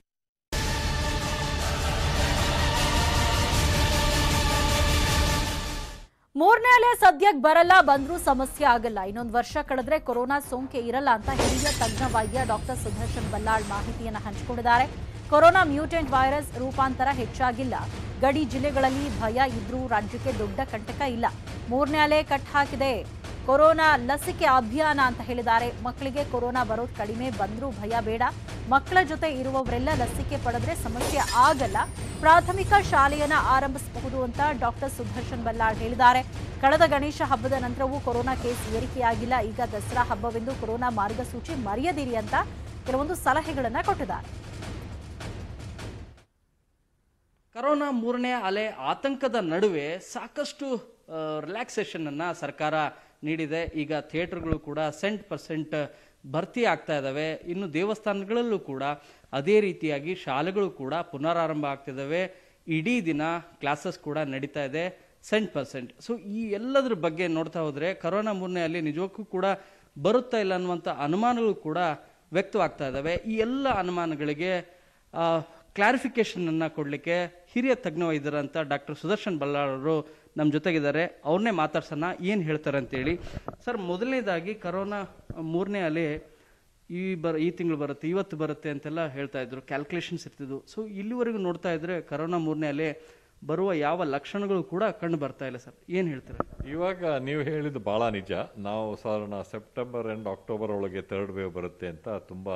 ಮೂರನೇ ಅಲೆ ಸದ್ಯಕ್ಕೆ ಬರಲ್ಲ ಬಂದ್ರೂ ಸಮಸ್ಯೆ ಆಗಲ್ಲ ಇನ್ನೊಂದು ವರ್ಷ ಕಳೆದ್ರೆ ಕೊರೋನಾ ಸೋಂಕೆ ಇರಲ್ಲ ಅಂತ ಹಿರಿಯ ತಜ್ಞ ವೈದ್ಯ ಡಾಕ್ಟರ್ ಸುದರ್ಶನ್ ಬಲ್ಲಾಳ್ ಮಾಹಿತಿಯನ್ನು ಹಂಚಿಕೊಂಡಿದ್ದಾರೆ ಕೊರೋನಾ ಮ್ಯೂಟೆಂಟ್ ವೈರಸ್ ರೂಪಾಂತರ ಹೆಚ್ಚಾಗಿಲ್ಲ ಗಡಿ ಜಿಲ್ಲೆಗಳಲ್ಲಿ ಭಯ ಇದ್ರೂ ರಾಜ್ಯಕ್ಕೆ ದೊಡ್ಡ ಕಂಟಕ ಇಲ್ಲ ಮೂರನೇ ಅಲೆ ಕಟ್ ಹಾಕಿದೆ ಕೊರೋನಾ ಲಸಿಕೆ ಅಭಿಯಾನ ಅಂತ ಹೇಳಿದ್ದಾರೆ ಮಕ್ಕಳಿಗೆ ಕೊರೋನಾ ಬರೋದು ಕಡಿಮೆ ಬಂದ್ರೂ ಭಯ ಬೇಡ ಮಕ್ಕಳ ಜೊತೆ ಇರುವವರೆಲ್ಲ ಲಸಿಕೆ ಪಡೆದ್ರೆ ಸಮಸ್ಯೆ ಆಗಲ್ಲ ಪ್ರಾಥಮಿಕ ಶಾಲೆಯನ್ನ ಆರಂಭಿಸಬಹುದು ಅಂತ ಡಾಕ್ಟರ್ ಸುದರ್ಶನ್ ಬಲ್ಲಾಳ್ ಹೇಳಿದ್ದಾರೆ ಕಳೆದ ಗಣೇಶ ಹಬ್ಬದ ನಂತರವೂ ಕೊರೋನಾ ಕೇಸ್ ಏರಿಕೆಯಾಗಿಲ್ಲ ಈಗ ದಸರಾ ಹಬ್ಬವೆಂದು ಕೊರೋನಾ ಮಾರ್ಗಸೂಚಿ ಮರೆಯದಿರಿ ಅಂತ ಕೆಲವೊಂದು ಸಲಹೆಗಳನ್ನ ಕೊಟ್ಟಿದ್ದಾರೆ ಕರೋನಾ ಮೂರನೇ ಅಲೆ ಆತಂಕದ ನಡುವೆ ಸಾಕಷ್ಟು ರಿಲ್ಯಾಕ್ಸೇಷನ್ ಅನ್ನ ಸರ್ಕಾರ ನೀಡಿದೆ ಈಗ ಥಿಯೇಟರ್ಗಳು ಕೂಡ ಸೆಂಟ್ ಪರ್ಸೆಂಟ್ ಭರ್ತಿ ಆಗ್ತಾ ಇದ್ದಾವೆ ಇನ್ನು ದೇವಸ್ಥಾನಗಳಲ್ಲೂ ಕೂಡ ಅದೇ ರೀತಿಯಾಗಿ ಶಾಲೆಗಳು ಕೂಡ ಪುನರಾರಂಭ ಆಗ್ತಿದ್ದಾವೆ ಇಡೀ ದಿನ ಕ್ಲಾಸಸ್ ಕೂಡ ನಡೀತಾ ಇದೆ ಸೆಂಟ್ ಪರ್ಸೆಂಟ್ ಸೊ ಈ ಎಲ್ಲದರ ಬಗ್ಗೆ ನೋಡ್ತಾ ಹೋದ್ರೆ ಕರೋನಾ ಮೂರನೇ ಅಲೆ ನಿಜಕ್ಕೂ ಕೂಡ ಬರುತ್ತಾ ಇಲ್ಲ ಅನ್ನುವಂಥ ಅನುಮಾನಗಳು ಕೂಡ ವ್ಯಕ್ತವಾಗ್ತಾ ಇದ್ದಾವೆ ಈ ಎಲ್ಲ ಅನುಮಾನಗಳಿಗೆ ಕ್ಲಾರಿಫಿಕೇಶನ್ ಅನ್ನ ಕೊಡಲಿಕ್ಕೆ ಹಿರಿಯ ತಜ್ಞ ವೈದ್ಯರಂತ ಡಾಕ್ಟರ್ ಸುದರ್ಶನ್ ಬಲ್ಲಾಳ್ ಅವರು ನಮ್ಮ ಜೊತೆಗಿದ್ದಾರೆ ಅವ್ರನ್ನೇ ಮಾತಾಡ್ಸೋಣ ಏನು ಹೇಳ್ತಾರೆ ಅಂತೇಳಿ ಸರ್ ಮೊದಲನೇದಾಗಿ ಕರೋನಾ ಮೂರನೇ ಅಲೆ ಈ ಬರ ಈ ತಿಂಗಳು ಬರುತ್ತೆ ಇವತ್ತು ಬರುತ್ತೆ ಅಂತೆಲ್ಲ ಹೇಳ್ತಾ ಇದ್ರು ಕ್ಯಾಲ್ಕುಲೇಷನ್ಸ್ ಇರ್ತಿದ್ವು ಸೊ ಇಲ್ಲಿವರೆಗೂ ನೋಡ್ತಾ ಇದ್ರೆ ಕರೋನಾ ಮೂರನೇ ಅಲೆ ಬರುವ ಯಾವ ಲಕ್ಷಣಗಳು ಕೂಡ ಕಂಡು ಬರ್ತಾ ಇಲ್ಲ ಸರ್ ಏನು ಹೇಳ್ತಾರೆ ಇವಾಗ ನೀವು ಹೇಳಿದ್ದು ಭಾಳ ನಿಜ ನಾವು ಸಾಧಾರಣ ಸೆಪ್ಟೆಂಬರ್ ಆ್ಯಂಡ್ ಅಕ್ಟೋಬರ್ ಒಳಗೆ ಥರ್ಡ್ ವೇವ್ ಬರುತ್ತೆ ಅಂತ ತುಂಬ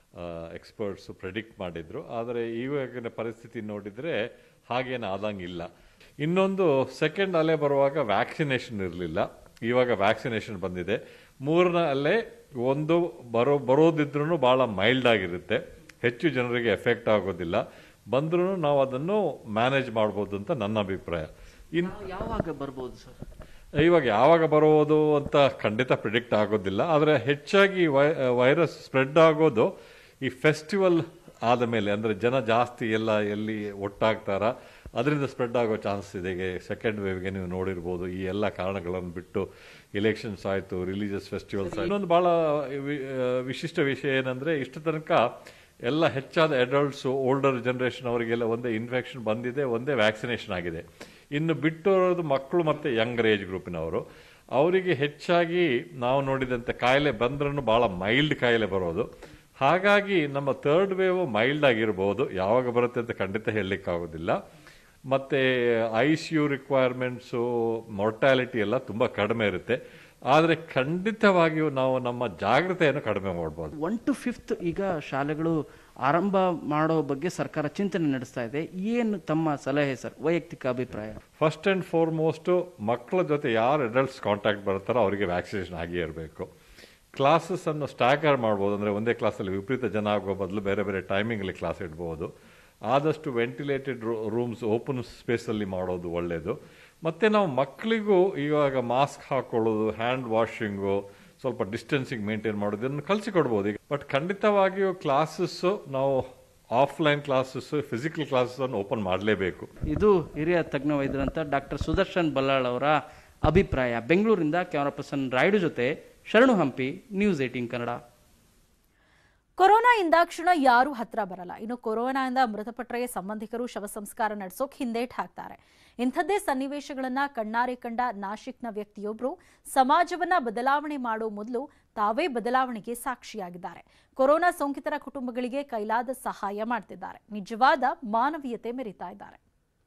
ಎಕ್ಸ್ಪರ್ಟ್ಸು ಪ್ರೆಡಿಕ್ಟ್ ಮಾಡಿದ್ರು ಆದರೆ ಇವಾಗಿನ ಪರಿಸ್ಥಿತಿ ನೋಡಿದರೆ ಹಾಗೇನು ಆದಂಗಿಲ್ಲ ಇನ್ನೊಂದು ಸೆಕೆಂಡ್ ಅಲೆ ಬರುವಾಗ ವ್ಯಾಕ್ಸಿನೇಷನ್ ಇರಲಿಲ್ಲ ಇವಾಗ ವ್ಯಾಕ್ಸಿನೇಷನ್ ಬಂದಿದೆ ಮೂರನೇ ಅಲೆ ಒಂದು ಬರೋ ಬರೋದಿದ್ರೂ ಭಾಳ ಮೈಲ್ಡ್ ಆಗಿರುತ್ತೆ ಹೆಚ್ಚು ಜನರಿಗೆ ಎಫೆಕ್ಟ್ ಆಗೋದಿಲ್ಲ ಬಂದ್ರೂ ನಾವು ಅದನ್ನು ಮ್ಯಾನೇಜ್ ಮಾಡ್ಬೋದು ಅಂತ ನನ್ನ ಅಭಿಪ್ರಾಯ ಇನ್ ಯಾವಾಗ ಬರ್ಬೋದು ಸರ್ ಇವಾಗ ಯಾವಾಗ ಬರುವುದು ಅಂತ ಖಂಡಿತ ಪ್ರಿಡಿಕ್ಟ್ ಆಗೋದಿಲ್ಲ ಆದರೆ ಹೆಚ್ಚಾಗಿ ವೈ ವೈರಸ್ ಸ್ಪ್ರೆಡ್ ಆಗೋದು ಈ ಫೆಸ್ಟಿವಲ್ ಆದ ಮೇಲೆ ಅಂದರೆ ಜನ ಜಾಸ್ತಿ ಎಲ್ಲ ಎಲ್ಲಿ ಒಟ್ಟಾಗ್ತಾರ ಅದರಿಂದ ಸ್ಪ್ರೆಡ್ ಆಗೋ ಚಾನ್ಸ್ ಇದೆ ಈಗ ಸೆಕೆಂಡ್ ವೇವ್ಗೆ ನೀವು ನೋಡಿರ್ಬೋದು ಈ ಎಲ್ಲ ಕಾರಣಗಳನ್ನು ಬಿಟ್ಟು ಎಲೆಕ್ಷನ್ಸ್ ಆಯಿತು ರಿಲಿಜಿಯಸ್ ಫೆಸ್ಟಿವಲ್ಸ್ ಆಯಿತು ಇನ್ನೊಂದು ಭಾಳ ವಿ- ಆ, ವಿಶಿಷ್ಟ ವಿಷಯ ಏನಂದರೆ ಇಷ್ಟು ತನಕ ಎಲ್ಲ ಹೆಚ್ಚಾದ ಅಡಲ್ಟ್ಸು ಓಲ್ಡರ್ ಜನ್ರೇಷನ್ ಅವರಿಗೆಲ್ಲ ಒಂದೇ ಇನ್ಫೆಕ್ಷನ್ ಬಂದಿದೆ ಒಂದೇ ವ್ಯಾಕ್ಸಿನೇಷನ್ ಆಗಿದೆ ಇನ್ನು ಬಿಟ್ಟಿರೋದು ಮಕ್ಕಳು ಮತ್ತು ಯಂಗರ್ ಏಜ್ ಗ್ರೂಪಿನವರು ಅವರಿಗೆ ಹೆಚ್ಚಾಗಿ ನಾವು ನೋಡಿದಂತೆ ಕಾಯಿಲೆ ಬಂದ್ರೂ ಭಾಳ ಮೈಲ್ಡ್ ಕಾಯಿಲೆ ಬರೋದು ಹಾಗಾಗಿ ನಮ್ಮ ಥರ್ಡ್ ವೇವ್ ಮೈಲ್ಡ್ ಆಗಿರ್ಬೋದು ಯಾವಾಗ ಬರುತ್ತೆ ಅಂತ ಖಂಡಿತ ಹೇಳಲಿಕ್ಕಾಗೋದಿಲ್ಲ ಮತ್ತು I C U requirements mortality ಎಲ್ಲ ತುಂಬ ಕಡಿಮೆ ಇರುತ್ತೆ ಆದರೆ ಖಂಡಿತವಾಗಿಯೂ ನಾವು ನಮ್ಮ ಜಾಗ್ರತೆಯನ್ನು ಕಡಿಮೆ ಮಾಡ್ಬೋದು ಒನ್ ಟು ಫಿಫ್ತ್ ಈಗ ಶಾಲೆಗಳು ಆರಂಭ ಮಾಡೋ ಬಗ್ಗೆ ಸರ್ಕಾರ ಚಿಂತನೆ ನಡೆಸ್ತಾ ಇದೆ ಏನು ತಮ್ಮ ಸಲಹೆ ಸರ್ ವೈಯಕ್ತಿಕ ಅಭಿಪ್ರಾಯ ಫಸ್ಟ್ ಆ್ಯಂಡ್ ಫಾರ್ಮೋಸ್ಟು ಮಕ್ಕಳ ಜೊತೆ ಯಾರು ಅಡಲ್ಟ್ಸ್ ಕಾಂಟ್ಯಾಕ್ಟ್ ಬರ್ತಾರೋ ಅವರಿಗೆ ವ್ಯಾಕ್ಸಿನೇಷನ್ ಆಗಿಯೇ ಇರಬೇಕು ಕ್ಲಾಸಸ್ಸನ್ನು ಸ್ಟ್ಯಾಗರ್ ಮಾಡ್ಬೋದು ಅಂದರೆ ಒಂದೇ ಕ್ಲಾಸಲ್ಲಿ ವಿಪರೀತ ಜನ ಆಗೋ ಬದಲು ಬೇರೆ ಬೇರೆ ಟೈಮಿಂಗಲ್ಲಿ ಕ್ಲಾಸ್ ಇಡ್ಬೋದು ಆದಷ್ಟು ವೆಂಟಿಲೇಟೆಡ್ ರೂಮ್ಸ್ ಓಪನ್ ಸ್ಪೇಸಲ್ಲಿ ಮಾಡೋದು ಒಳ್ಳೆಯದು ಮತ್ತು ನಾವು ಮಕ್ಕಳಿಗೂ ಇವಾಗ ಮಾಸ್ಕ್ ಹಾಕೊಳ್ಳೋದು ಹ್ಯಾಂಡ್ ವಾಷಿಂಗು ಸ್ವಲ್ಪ ಡಿಸ್ಟೆನ್ಸಿಂಗ್ ಮೇಂಟೈನ್ ಮಾಡೋದು ಇದನ್ನು ಕಲಿಸಿಕೊಡ್ಬೋದು ಈಗ ಬಟ್ ಖಂಡಿತವಾಗಿಯೂ ಕ್ಲಾಸಸ್ಸು ನಾವು ಆಫ್ಲೈನ್ ಕ್ಲಾಸಸ್ಸು ಫಿಸಿಕಲ್ ಕ್ಲಾಸಸ್ಸನ್ನು ಓಪನ್ ಮಾಡಲೇಬೇಕು ಇದು ಹಿರಿಯ ತಜ್ಞ ವೈದ್ಯರಂತ ಡಾಕ್ಟರ್ ಸುದರ್ಶನ್ ಬಲ್ಲಾಳ್ ಅವರ ಅಭಿಪ್ರಾಯ ಬೆಂಗಳೂರಿಂದ ಕ್ಯಾಮರಾ ಪರ್ಸನ್ ರಾಯ್ಡು ಜೊತೆ Sharanu Hampi News Eighteen Kannada corona ಇಂದಾಕ್ಷಣ ಯಾರೂ ಹತ್ರ ಬರಲ್ಲ ಇನ್ನು ಕೊರೋನಾದಿಂದ ಮೃತಪಟ್ಟರೆ ಸಂಬಂಧಿಕರು ಶವ ಸಂಸ್ಕಾರ ನಡೆಸೋಕ್ ಹಿಂದೇಟ್ ಹಾಕ್ತಾರೆ ಇಂಥದ್ದೇ ಸನ್ನಿವೇಶಗಳನ್ನ ಕಣ್ಣಾರೆ ಕಂಡ ನಾಶಿಕ್ನ ವ್ಯಕ್ತಿಯೊಬ್ರು ಸಮಾಜವನ್ನ ಬದಲಾವಣೆ ಮಾಡೋ ಮೊದಲು ತಾವೇ ಬದಲಾವಣೆಗೆ ಸಾಕ್ಷಿಯಾಗಿದ್ದಾರೆ ಕೊರೋನಾ ಸೋಂಕಿತರ ಕುಟುಂಬಗಳಿಗೆ ಕೈಲಾದ ಸಹಾಯ ಮಾಡ್ತಿದ್ದಾರೆ ನಿಜವಾದ ಮಾನವೀಯತೆ ಮೆರೀತಾ ಇದ್ದಾರೆ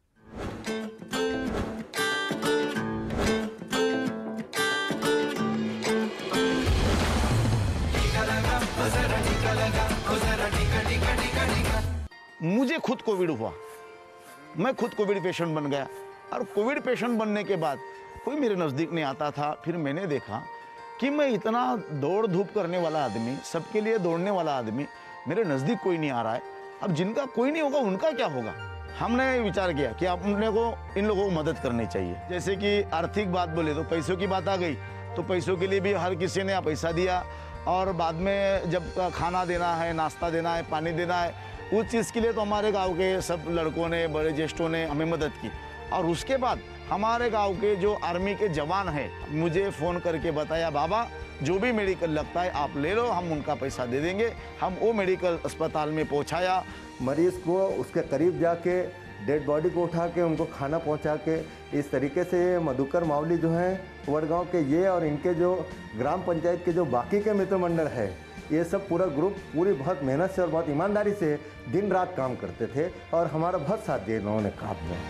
मुझे खुद कोविड हुआ मैं खुद कोविड पेशेंट बन गया और कोविड पेशेंट बनने के बाद कोई मेरे नज़दीक नहीं आता था फिर मैंने देखा कि मैं इतना दौड़ धूप करने वाला आदमी सबके लिए दौड़ने वाला आदमी मेरे नज़दीक कोई नहीं आ रहा है अब जिनका कोई नहीं होगा उनका क्या होगा हमने विचार किया कि अपने को इन लोगों को मदद करनी चाहिए जैसे कि आर्थिक बात बोले तो पैसों की बात आ गई तो पैसों के लिए भी हर किसी ने पैसा दिया और बाद में जब खाना देना है नाश्ता देना है पानी देना है उस चीज़ के लिए तो हमारे गांव के सब लड़कों ने बड़े ज्येष्ठों ने हमें मदद की और उसके बाद हमारे गांव के जो आर्मी के जवान हैं मुझे फ़ोन करके बताया बाबा जो भी मेडिकल लगता है आप ले लो हम उनका पैसा दे देंगे हम वो मेडिकल अस्पताल में पहुंचाया मरीज को उसके करीब जाके डेड बॉडी को उठा के उनको खाना पहुंचा के इस तरीके से ये मधुकर मावली जो हैं वडगांव के ये और इनके जो ग्राम पंचायत के जो बाकी के मित्र मंडल है ये सब पूरा ग्रुप पूरी बहुत मेहनत से और बहुत ईमानदारी से दिन रात काम करते थे और हमारा बहुत साथ दिया इन्होंने काम में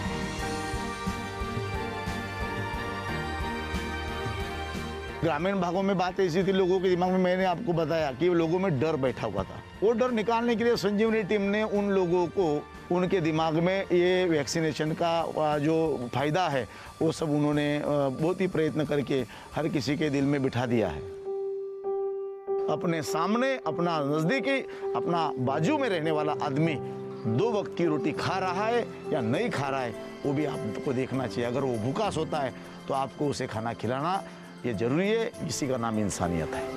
ग्रामीण भागों में बात ऐसी थी लोगों के दिमाग में मैंने आपको बताया कि लोगों में डर बैठा हुआ था वो डर निकालने के लिए संजीवनी टीम ने उन लोगों को उनके दिमाग में ये वैक्सीनेशन का आ, जो फायदा है वो सब उन्होंने आ, बहुत ही प्रयत्न करके हर किसी के दिल में बिठा दिया है अपने सामने अपना नज़दीकी अपना बाजू में रहने वाला आदमी दो वक्त की रोटी खा रहा है या नहीं खा रहा है वो भी आपको देखना चाहिए अगर वो भूखा सोता है तो आपको उसे खाना खिलाना ये जरूरी है इसी का नाम इंसानियत है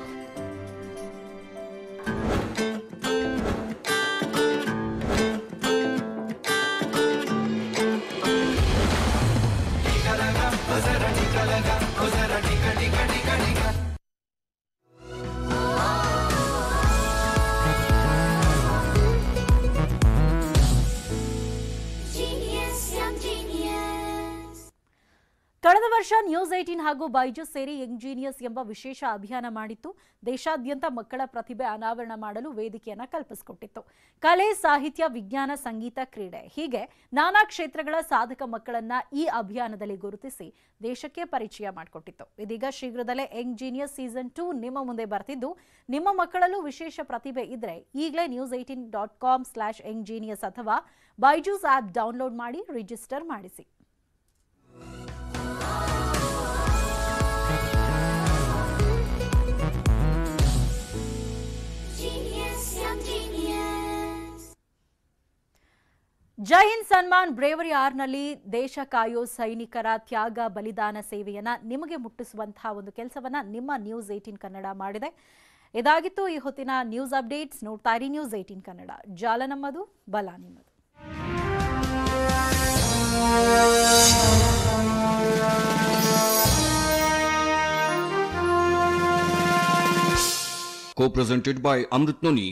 ಕಳೆದ ವರ್ಷ ನ್ಯೂಸ್ ಏಟೀನ್ ಹಾಗೂ ಬೈಜೂಸ್ ಸೇರಿ ಯಂಗ್ ಜೀನಿಯಸ್ ಎಂಬ ವಿಶೇಷ ಅಭಿಯಾನ ಮಾಡಿತ್ತು ದೇಶಾದ್ಯಂತ ಮಕ್ಕಳ ಪ್ರತಿಭೆ ಅನಾವರಣ ಮಾಡಲು ವೇದಿಕೆಯನ್ನ ಕಲ್ಪಿಸಿಕೊಟ್ಟಿತ್ತು ಕಲೆ ಸಾಹಿತ್ಯ ವಿಜ್ಞಾನ ಸಂಗೀತ ಕ್ರೀಡೆ ಹೀಗೆ ನಾನಾ ಕ್ಷೇತ್ರಗಳ ಸಾಧಕ ಮಕ್ಕಳನ್ನ ಈ ಅಭಿಯಾನದಲ್ಲಿ ಗುರುತಿಸಿ ದೇಶಕ್ಕೆ ಪರಿಚಯ ಮಾಡಿಕೊಟ್ಟಿತ್ತು ಇದೀಗ ಶೀಘ್ರದಲ್ಲೇ ಯಂಗ್ ಜೀನಿಯಸ್ ಸೀಸನ್ ಟೂ ನಿಮ್ಮ ಮುಂದೆ ಬರ್ತಿದ್ದು ನಿಮ್ಮ ಮಕ್ಕಳಲ್ಲೂ ವಿಶೇಷ ಪ್ರತಿಭೆ ಇದ್ರೆ ಈಗಲೇ News Eighteen dot com slash young genius ಅಥವಾ ಬೈಜೂಸ್ ಆಪ್ ಡೌನ್ಲೋಡ್ ಮಾಡಿ ರಿಜಿಸ್ಟರ್ ಮಾಡಿಸಿ ಜೈ ಹಿಂದ್ ಸನ್ಮಾನ್ ಬ್ರೇವರಿ ಆರ್ನಲ್ಲಿ ದೇಶ ಕಾಯೋ ಸೈನಿಕರ ತ್ಯಾಗ ಬಲಿದಾನ ಸೇವೆಯನ್ನ ನಿಮಗೆ ಮುಟ್ಟಿಸುವಂತಹ ಒಂದು ಕೆಲಸವನ್ನ ನಿಮ್ಮ ನ್ಯೂಸ್ ಏಟೀನ್ ಕನ್ನಡ ಮಾಡಿದೆ ಇದಾಗಿತ್ತು ಈ ಹೊತ್ತಿನ ನ್ಯೂಸ್ ಅಪ್ಡೇಟ್ಸ್ ನೋಡ್ತಾ ಇರಿ ನ್ಯೂಸ್ ಏಟೀನ್ ಕನ್ನಡ ಜಾಲ ನಮ್ಮದು ಬಲ ನಿಮ್ಮದು Co-presented by Amrit Noni